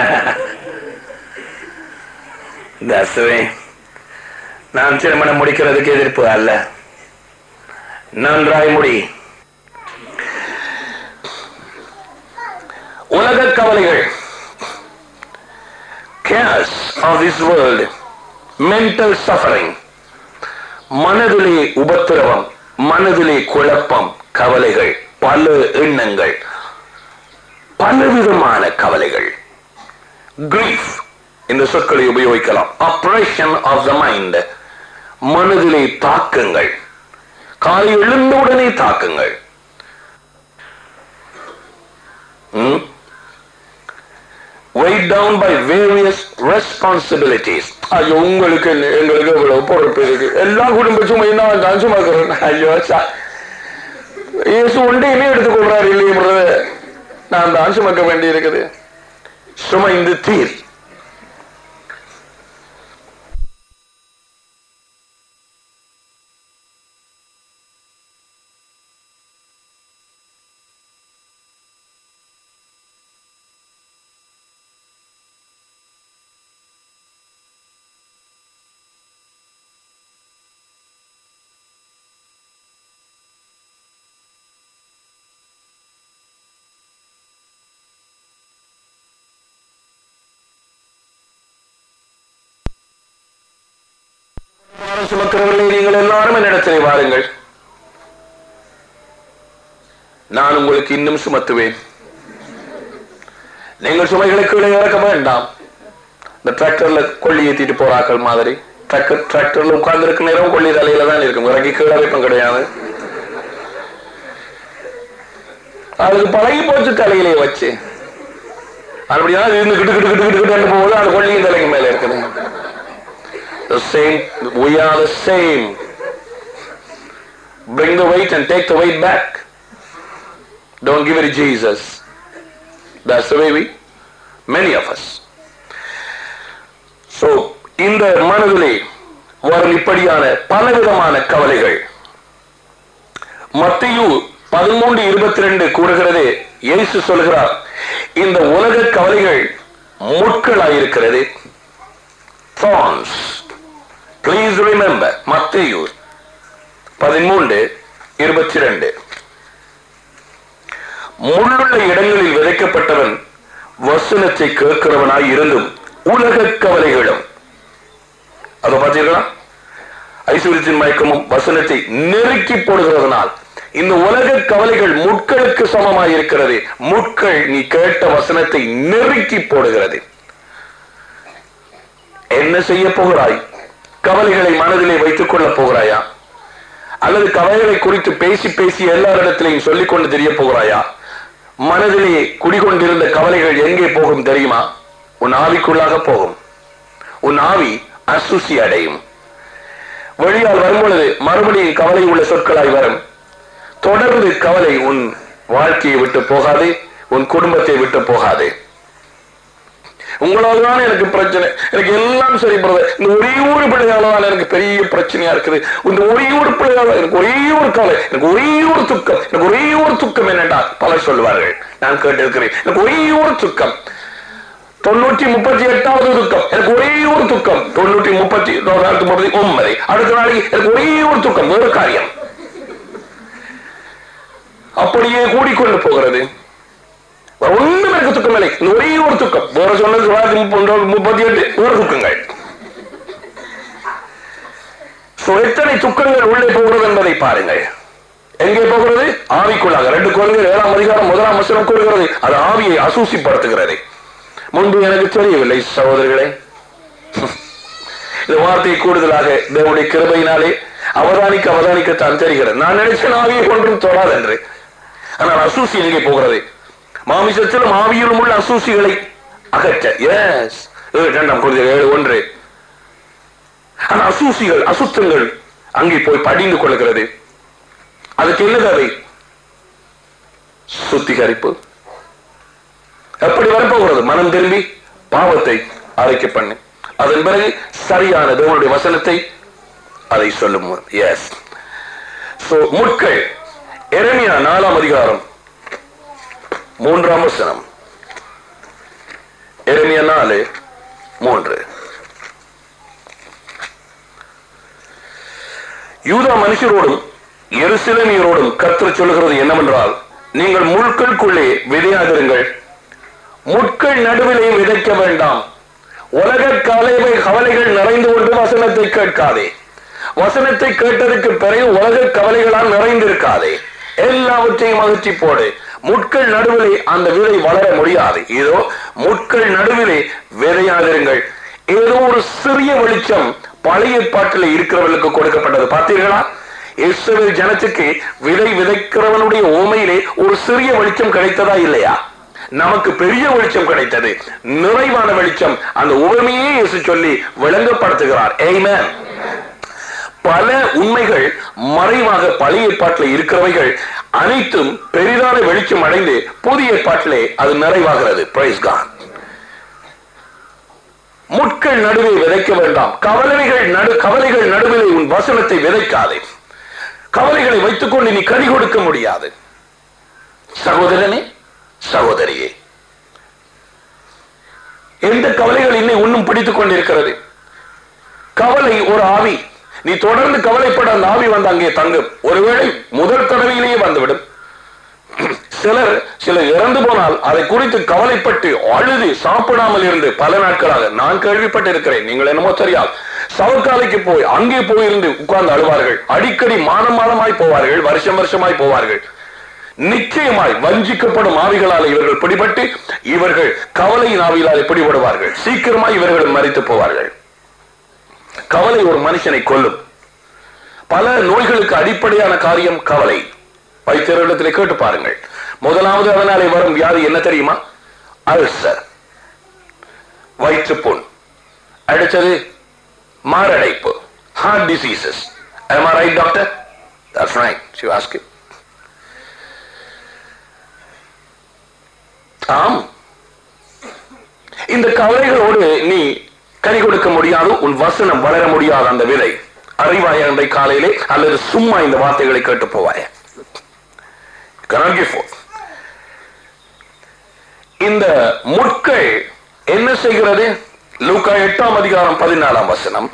That's the way. நான் திருமணம் முடிக்கிறதுக்கு எதிர்ப்பு அல்ல நன்றாய் முடி உலக கவலைகள் cares of this world mental suffering மனதிலே உபத்திரவம் மனதிலே குழப்பம் கவலைகள் பல எண்ணங்கள் பலவிதமான கவலைகள் grief இந்த சொற்களை உபயோகிக்கலாம் ஆபரேஷன் ஆஃப் த மைண்ட் மனதிலே தாக்கங்கள் காலை எழுந்தவுடனே தாக்கங்கள் ம்? weighed down by various responsibilities ஐயோ உங்களுக்கு என்ன, எங்களுக்கு இவ்வளவு பொறுப்பு இருக்கு எல்லா குடும்ப சுமையும் நான் தான் சுமக்கிறேன் ஐயோ சா- இயேசு ஒன்றையுமே எடுத்துக்கொள்றாரு இல்லையே நான் தான் சுமக்க வேண்டி இருக்குது சுமைந்து தீர் பாரம் சுமக்கிறவர்களே நீங்கள் எல்லாரும் என்னிடத்திலே வாருங்கள் நான் உங்களுக்கு இன்னும் சுமத்துவேன் நீங்கள் சுமைகளை கீழே இறக்க வேண்டாம் இந்த டிராக்டர்ல கொள்ளி ஏத்திட்டு போறாக்கள் மாதிரி டிராக்டர் டிராக்டர்ல உட்கார்ந்து இருக்க நேரம் கொள்ளி தலையில தான் இருக்கும் இறக்கி கீழே வைப்பம் கிடையாது அதுக்கு பழகி போச்சு தலையிலே வச்சு அப்படியா இருந்து கிட்டு கிட்டு கிட்டு கிட்டு கிட்டு போகுது அது கொள்ளியின் தலைக்கு மேல இருக்குது the same we are the same bring the weight and take the weight back Don't give it to Jesus. That's the way we, many of us. So, இந்த மனதிலே வரும் இப்படியான பலவிதமான கவலைகள் மத்தியு பதிமூன்று இருபத்தி ரெண்டு கூறுகிறது இயேசு சொல்கிறார் இந்த உலக கவலைகள் முட்களாயிருக்கிறது thorns ப்ளீஸ் ரிமெம்பர் மத்தியு பதிமூன்று இருபத்தி ரெண்டு முள்ளுள்ள இடங்களில் விதைக்கப்பட்டவன் வசனத்தை கேட்கிறவனாய் இருந்தும் உலக கவலைகளும் அதை பார்த்தீர்களா ஐஸ்வர்யத்தின் மயக்கமும் வசனத்தை நெருக்கி போடுகிறதுனால் இந்த உலக கவலைகள் முட்களுக்கு சமமாய் இருக்கிறது முட்கள் நீ கேட்ட வசனத்தை நெருக்கி போடுகிறது என்ன செய்ய போகிறாய் கவலைகளை மனதிலே வைத்துக் கொள்ளப் போகிறாயா அல்லது கவலைகளை குறித்து பேசி பேசி எல்லாரிடத்திலையும் சொல்லிக் கொண்டு தெரிய போகிறாயா மனதிலே குடிகொண்டிருந்த கவலைகள் எங்கே போகும் தெரியுமா உன் ஆவிக்குள்ளாக போகும் உன் ஆவி அசுசி அடையும் வெளியால் வரும்பொழுது மறுபடியும் கவலை உள்ள சொற்களாய் வரும் தொடர்ந்து கவலை உன் வாழ்க்கையை விட்டு போகாது உன் குடும்பத்தை விட்டு போகாது உங்களால் தான் எனக்கு பிரச்சனை எனக்கு எல்லாம் சரி பிரதர் இந்த ஒரே ஒரு பிள்ளையால தான் எனக்கு பெரிய பிரச்சனையா இருக்குது இந்த ஒரே ஒரு பிள்ளையால எனக்கு ஒரே ஒரு கவலை எனக்கு ஒரே ஒரு துக்கம் எனக்கு ஒரே ஒரு துக்கம் என்னடா பலர் சொல்லுவார்கள் நான் கேட்டிருக்கிறேன் எனக்கு ஒரே ஒரு துக்கம் தொண்ணூற்றி முப்பத்தி எட்டாவது துக்கம் எனக்கு ஒரே ஒரு துக்கம் தொண்ணூற்றி முப்பத்தி தொள்ளாயிரத்தி முப்பத்தி ஒன்பது அடுத்த நாளைக்கு எனக்கு ஒரே ஒரு துக்கம் வேறு காரியம் அப்படியே கூடிக்கொண்டு போகிறது ஒண்ணும் எனக்கு துக்கம் இல்லை இந்த ஒரே ஒரு துக்கம் வேற சொன்னது தொள்ளாயிரத்தி முப்பத்தி முப்பத்தி எட்டு ஒரு துக்கங்கள் So, எத்தனை துக்கங்கள் உள்ளே போகிறது என்பதை பாருங்கள் எங்கே போகிறது ஆவிக்குள்ளாக ரெண்டு குழந்தைகள் ஏழாம் அதிகாரம் முதலாம் வசனம் கூறுகிறது அது ஆவியை அசூசிப்படுத்துகிறது முன்பு எனக்கு தெரியவில்லை சகோதரர்களே இந்த வார்த்தை கூடுதலாக தேவனுடைய கிருபையினாலே அவதானிக்க அவதானிக்கத்தான் தெரிகிறது நான் நினைச்சேன் ஆவியை ஒன்றும் தொடாது என்று ஆனால் அசூசி எங்கே போகிறது மாமிசத்திலும் ஆவியிலும் உள்ள அசூசிகளை அகற்ற எஸ் இரண்டாம் குழந்தை ஏழு ஒன்று ஆனா அசூசிகள் அசுத்தங்கள் அங்கே போய் படிந்து கொள்கிறது அதுக்கு என்ன தேவை சுத்திகரிப்பு எப்படி வரப்போகிறது மனம் திரும்பி பாவத்தை அழைக்க பண்ணு அதன் பிறகு சரியான தேவனுடைய வசனத்தை அதை சொல்லும் எஸ் சோ முட்கள் எரமியா நாலாம் அதிகாரம் மூன்றாம் வசனம் எரமியா நாலு மூன்று யூதா மனுஷரோடும் எருசலேமியரோடும் கர்த்தர் சொல்லுகிறது என்னவென்றால் நீங்கள் முட்களுக்குள்ளே விதையாதிருங்கள் முட்கள் நடுவிலே விதைக்க வேண்டாம் உலக கலைவை கவலைகள் நிறைந்து கொண்டு வசனத்தை கேட்காதே வசனத்தை கேட்டதுக்கு பிறகு உலக கவலைகளால் நிறைந்திருக்காதே எல்லாவற்றையும் அகற்றி போடு முட்கள் நடுவிலே அந்த விதை வளர முடியாது இதோ முட்கள் நடுவிலே விதையாதிருங்கள் ஏதோ ஒரு சிறிய வெளிச்சம் பழைய பாட்டில் இருக்கிறவர்களுக்கு கொடுக்கப்பட்டது பார்த்தீர்களா இஸ்ரவேல் ஜனத்துக்கு விதை விதைக்கிறவனுடைய ஓமையிலே ஒரு சிறிய வெளிச்சம் கிடைத்ததா இல்லையா நமக்கு பெரிய வெளிச்சம் கிடைத்தது நிறைவான வெளிச்சம் அந்த உவமையே இயேசு சொல்லி விளங்கப்படுத்துகிறார் Amen. பல உண்மைகள் மறைவாக பழைய ஏற்பாட்டில் இருக்கிறவைகள் அனைத்தும் பெரிதான வெளிச்சம் அடைந்து புதிய ஏற்பாட்டிலே அது நிறைவாகிறது பிரைஸ் காட் முட்கள் நடுவே விதைக்க வேண்டாம் கவலைகள் நடு கவலைகள் நடுவிலே உன் வசனத்தை விதைக்காதே கவலைகளை வைத்துக்கொண்டு நீ கனி கொடுக்க முடியாது சகோதரனே சகோதரியே எந்த கவலைகள் இன்னை இன்னும் பிடித்துக் கொண்டிருக்கிறது கவலை ஒரு ஆவி நீ தொடர்ந்து கவலைப்பட அந்த ஆவி வந்து அங்கே தங்கும் ஒருவேளை முதல் தடவையிலேயே வந்துவிடும் சிலர் சிலர் இறந்து போனால் அதை குறித்து கவலைப்பட்டு அழுது சாப்பிடாமல் இருந்து பல நாட்களாக நான் கேள்விப்பட்டு இருக்கிறேன் நீங்கள் என்னமோ தெரியாது சவக்காலைக்கு போய் அங்கே போயிருந்து உட்கார்ந்து அழுவார்கள் அடிக்கடி மாதம் மாதமாய் போவார்கள் வருஷம் வருஷமாய் போவார்கள் நிச்சயமாய் வஞ்சிக்கப்படும் ஆவிகளால் இவர்கள் பிடிபட்டு இவர்கள் கவலையின் ஆவிகளால் பிடிபடுவார்கள் சீக்கிரமாய் இவர்கள் மறித்து போவார்கள் கவலை ஒரு மனுஷனை கொல்லும் பல நோய்களுக்கு அடிப்படையான காரியம் கவலை வைத்தியரிடத்தில் கேட்டு பாருங்கள் முதலாவது அதனாலே வரும் வியாதி என்ன தெரியுமா அல்சர் வயிற்றுப்புண் அடுத்தது மாரடைப்பு heart diseases am i right doctor that's right you ask it ஆம் இந்த கவலைகளோடு நீ கனி கொடுக்க முடியாது உன் வசனம் வளர முடியாது அந்த விதை அறிவாய அன்றை காலையிலே அல்லது சும்மா இந்த வார்த்தைகளை கேட்டு போவாய cannot give forth. இந்த முட்கள் என்ன செய்கிறது லூக்கா எட்டாம் அதிகாரம் பதினாலாம் வசனம்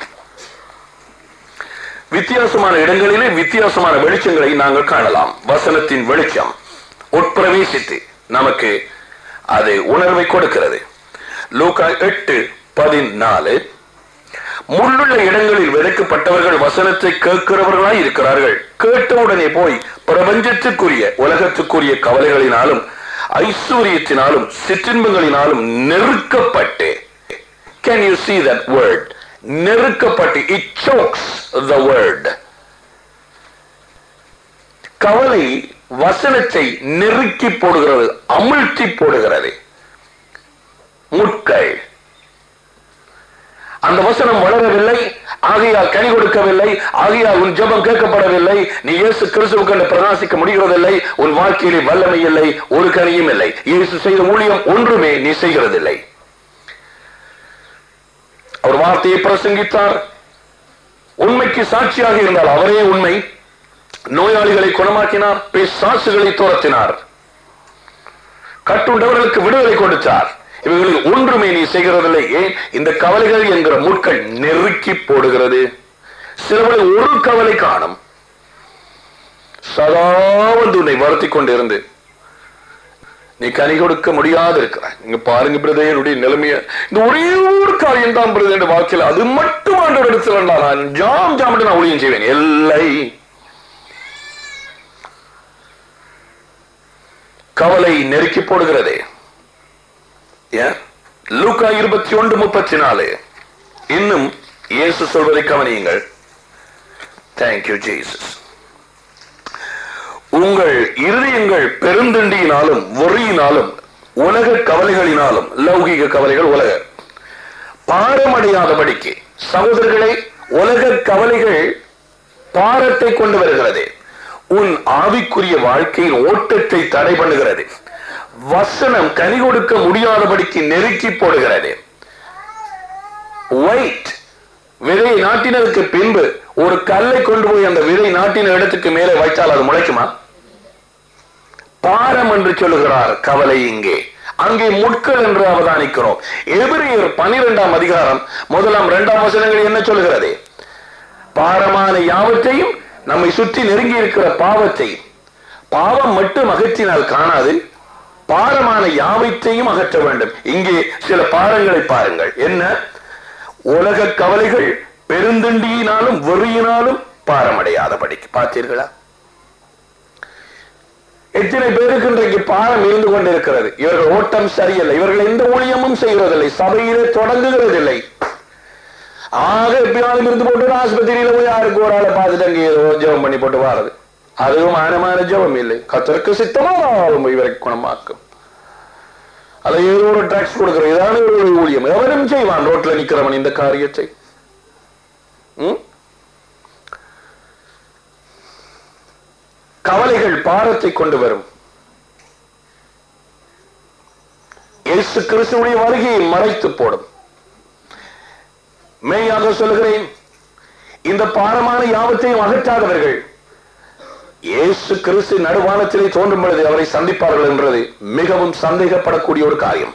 வித்தியாசமான இடங்களிலே வித்தியாசமான வெளிச்சங்களை நாங்கள் காணலாம் வசனத்தின் வெளிச்சம் உட்பிரவேசித்து நமக்கு அது உணர்வை கொடுக்கிறது லூக்கா எட்டு பதினாலு முள்ளுள்ள இடங்களில் விதைக்கப்பட்டவர்கள் வசனத்தை கேட்கிறவர்களாய் இருக்கிறார்கள் கேட்டவுடனே போய் பிரபஞ்சத்துக்குரிய உலகத்துக்குரிய கவலைகளினாலும் ஐஸ்வர்யத்தினாலும் சிற்றின்பங்களினாலும் நெருக்கப்பட்டு can you see that word நெருக்கப்பட்டு it chokes the word கவலை வசனத்தை நெருக்கி போடுகிறது அமிழ்த்தி போடுகிறது முட்கள் அந்த வசனம் வளரவில்லை ஆகையால் கனி கொடுக்கவில்லை ஆகையால் உன் ஜெபம் கேட்கப்படவில்லை நீ இயேசு கிறிஸ்துவுக்கு என்று பிரகாசிக்க முடிகிறதில்லை உன் வாழ்க்கையிலே வல்லமை இல்லை ஒரு கனியும் இல்லை இயேசு செய்த ஊழியம் ஒன்றுமே நீ செய்கிறதில்லை அவர் வார்த்தையை பிரசங்கித்தார் உண்மைக்கு சாட்சியாக இருந்தால் அவரே உண்மை நோயாளிகளை குணமாக்கினார் பிசாசுகளை துரத்தினார் கட்டுண்டவர்களுக்கு விடுதலை கொடுத்தார் இவைகளில் ஒன்றுமே நீ செய்கிறதில்லை ஏன் இந்த கவலைகள் என்கிற முட்கள் நெருக்கி போடுகிறது சிலவரை ஒரு கவலை காணும் சதா வந்து உன்னை வருத்தி கொண்டிருந்து நீ கனி கொடுக்க முடியாது இருக்கிறாய் நீங்க பாருங்க பிரதேயனுடைய நிலைமைய இந்த ஒரே ஒரு காரியம் தான் பிரதேன் வாழ்க்கையில் அது மட்டும் ஆண்டவர் இடத்துல நான் ஜாம் ஜாம் நான் ஊழியம் செய்வேன் இல்லை கவலை நெருக்கி போடுகிறதே ஏன் லூக்கா இருபத்தி ஒன்று முப்பத்தி நாலு இன்னும் இயேசு சொல்வதை கவனியுங்கள் தேங்க்யூ ஜீசஸ் உங்கள் இருதயங்கள் பெருந்தண்டியினாலும் வெறியினாலும் உலக கவலைகளினாலும் லௌகிக கவலைகள் உலக பாரமடையாதபடிக்கு சகோதரர்களை உலக கவலைகள் பாரத்தை கொண்டு வருகிறது உன் ஆவிக்குரிய வாழ்க்கையின் ஓட்டத்தை தடை பண்ணுகிறது வசனம் கனி கொடுக்க முடியாதபடிக்கு நெருக்கி போடுகிறது வெயிட் விதை நாட்டினதுக்கு பின்பு ஒரு கல்லை கொண்டு போய் அந்த விதை நாட்டின இடத்துக்கு மேலே வைத்தால் அது முளைக்குமா பாரம் என்று சொல்லுகிறார் கவலை இங்கே அங்கே முட்கள் என்று அவதானிக்கிறோம் எபிரியர் பனிரெண்டாம் அதிகாரம் முதலாம் இரண்டாம் வசனங்கள் என்ன சொல்லுகிறது பாரமான யாவற்றையும் நம்மை சுற்றி நெருங்கி இருக்கிற பாவத்தை பாவம் மட்டும் அகற்றினால் காணாது பாரமான யாவற்றையும் அகற்ற வேண்டும் இங்கே சில பாரங்களை பாருங்கள் என்ன உலக கவலைகள் பெருந்தண்டியினாலும் வெறியினாலும் பாரமடையாதபடிக்கு பார்த்தீர்களா எத்தனை பேருக்கு இன்றைக்கு பாரம் இருந்து கொண்டிருக்கிறது இவர்கள் ஓட்டம் சரியில்லை இவர்கள் எந்த ஊழியமும் செய்வதில்லை சபையிலே தொடங்குகிறதில்லை ஆக எப்பயாவது இருந்து போட்டு ஆஸ்பத்திரியில போய் யாருக்கு ஒரு ஆளை பார்த்துட்டு அங்கே ஏதோ ஜெபம் பண்ணி போட்டு வாரது அதுவும் மானமான ஜெபம் இல்லை கத்தருக்கு சித்தமானாலும் இவரை குணமாக்கும் அதை ஏதோ ஒரு ட்ராக்ஸ் கொடுக்கிற இதான ஒரு ஊழியம் எவரும் செய்வான் ரோட்ல நிக்கிறவன் இந்த காரியத்தை ம்? கவலைகள் பாரத்தை கொண்டு வரும் இயேசு கிறிஸ்துடைய வருகையை மறைத்து போடும் மெய்யாக சொல்லுகிறேன் இந்த பாரமான யாவத்தையும் அகற்றாதவர்கள் இயேசு கிறிஸ்து நடுவானத்திலே தோன்றும் பொழுது அவரை சந்திப்பார்கள் என்றது மிகவும் சந்தேகப்படக்கூடிய ஒரு காரியம்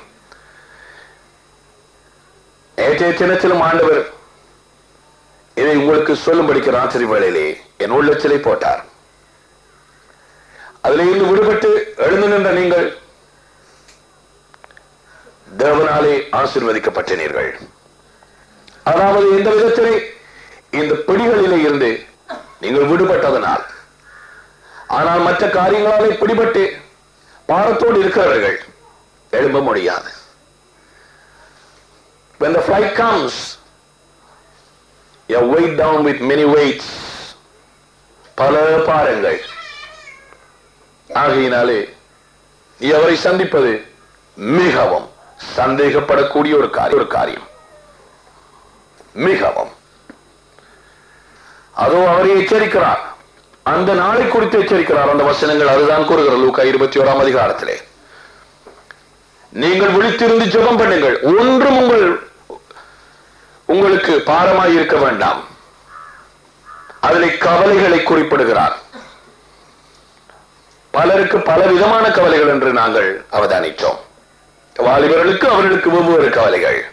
நேற்றைய தினத்திலும் ஆண்டவர் இதை உங்களுக்கு சொல்லும்படிக்கு ராத்திரி வேளையிலே என் உள்ளத்திலே போட்டார் அதில் இருந்து விடுபட்டு எழுந்து நின்ற நீங்கள் தேவனாலே ஆசிர்வதிக்கப்பட்டனீர்கள் அதாவது எந்த விதத்திலே இந்த பிடிகளிலே இருந்து நீங்கள் விடுபட்டதனால் ஆனால் மற்ற காரியங்களாலே பிடிபட்டு பாரத்தோடு இருக்கிறவர்கள் எழும்ப முடியாது when the flight comes you are weighed down with many weights பல பாரங்கள் ஆகையினாலே நீ அவரை சந்திப்பது மிகவும் சந்தேகப்படக்கூடிய ஒரு காரியம் ஒரு காரியம் மிகவும் அதோ அவரை எச்சரிக்கிறார் அந்த நாளை குறித்து எச்சரிக்கிறார் அந்த வசனங்கள் அதுதான் கூறுகிற லூக்கா இருபத்தி ஓராம் அதிகாரத்திலே நீங்கள் விழித்திருந்து ஜெபம் பண்ணுங்கள் ஒன்றும் உங்கள் உங்களுக்கு பாரமாய் இருக்க வேண்டாம் அதிலே கவலைகளை குறிப்பிடுகிறார் பலருக்கு பல விதமான கவலைகள் என்று நாங்கள் அவதானித்தோம் வாலிபர்களுக்கு அவர்களுக்கு வெவ்வேறு கவலைகள்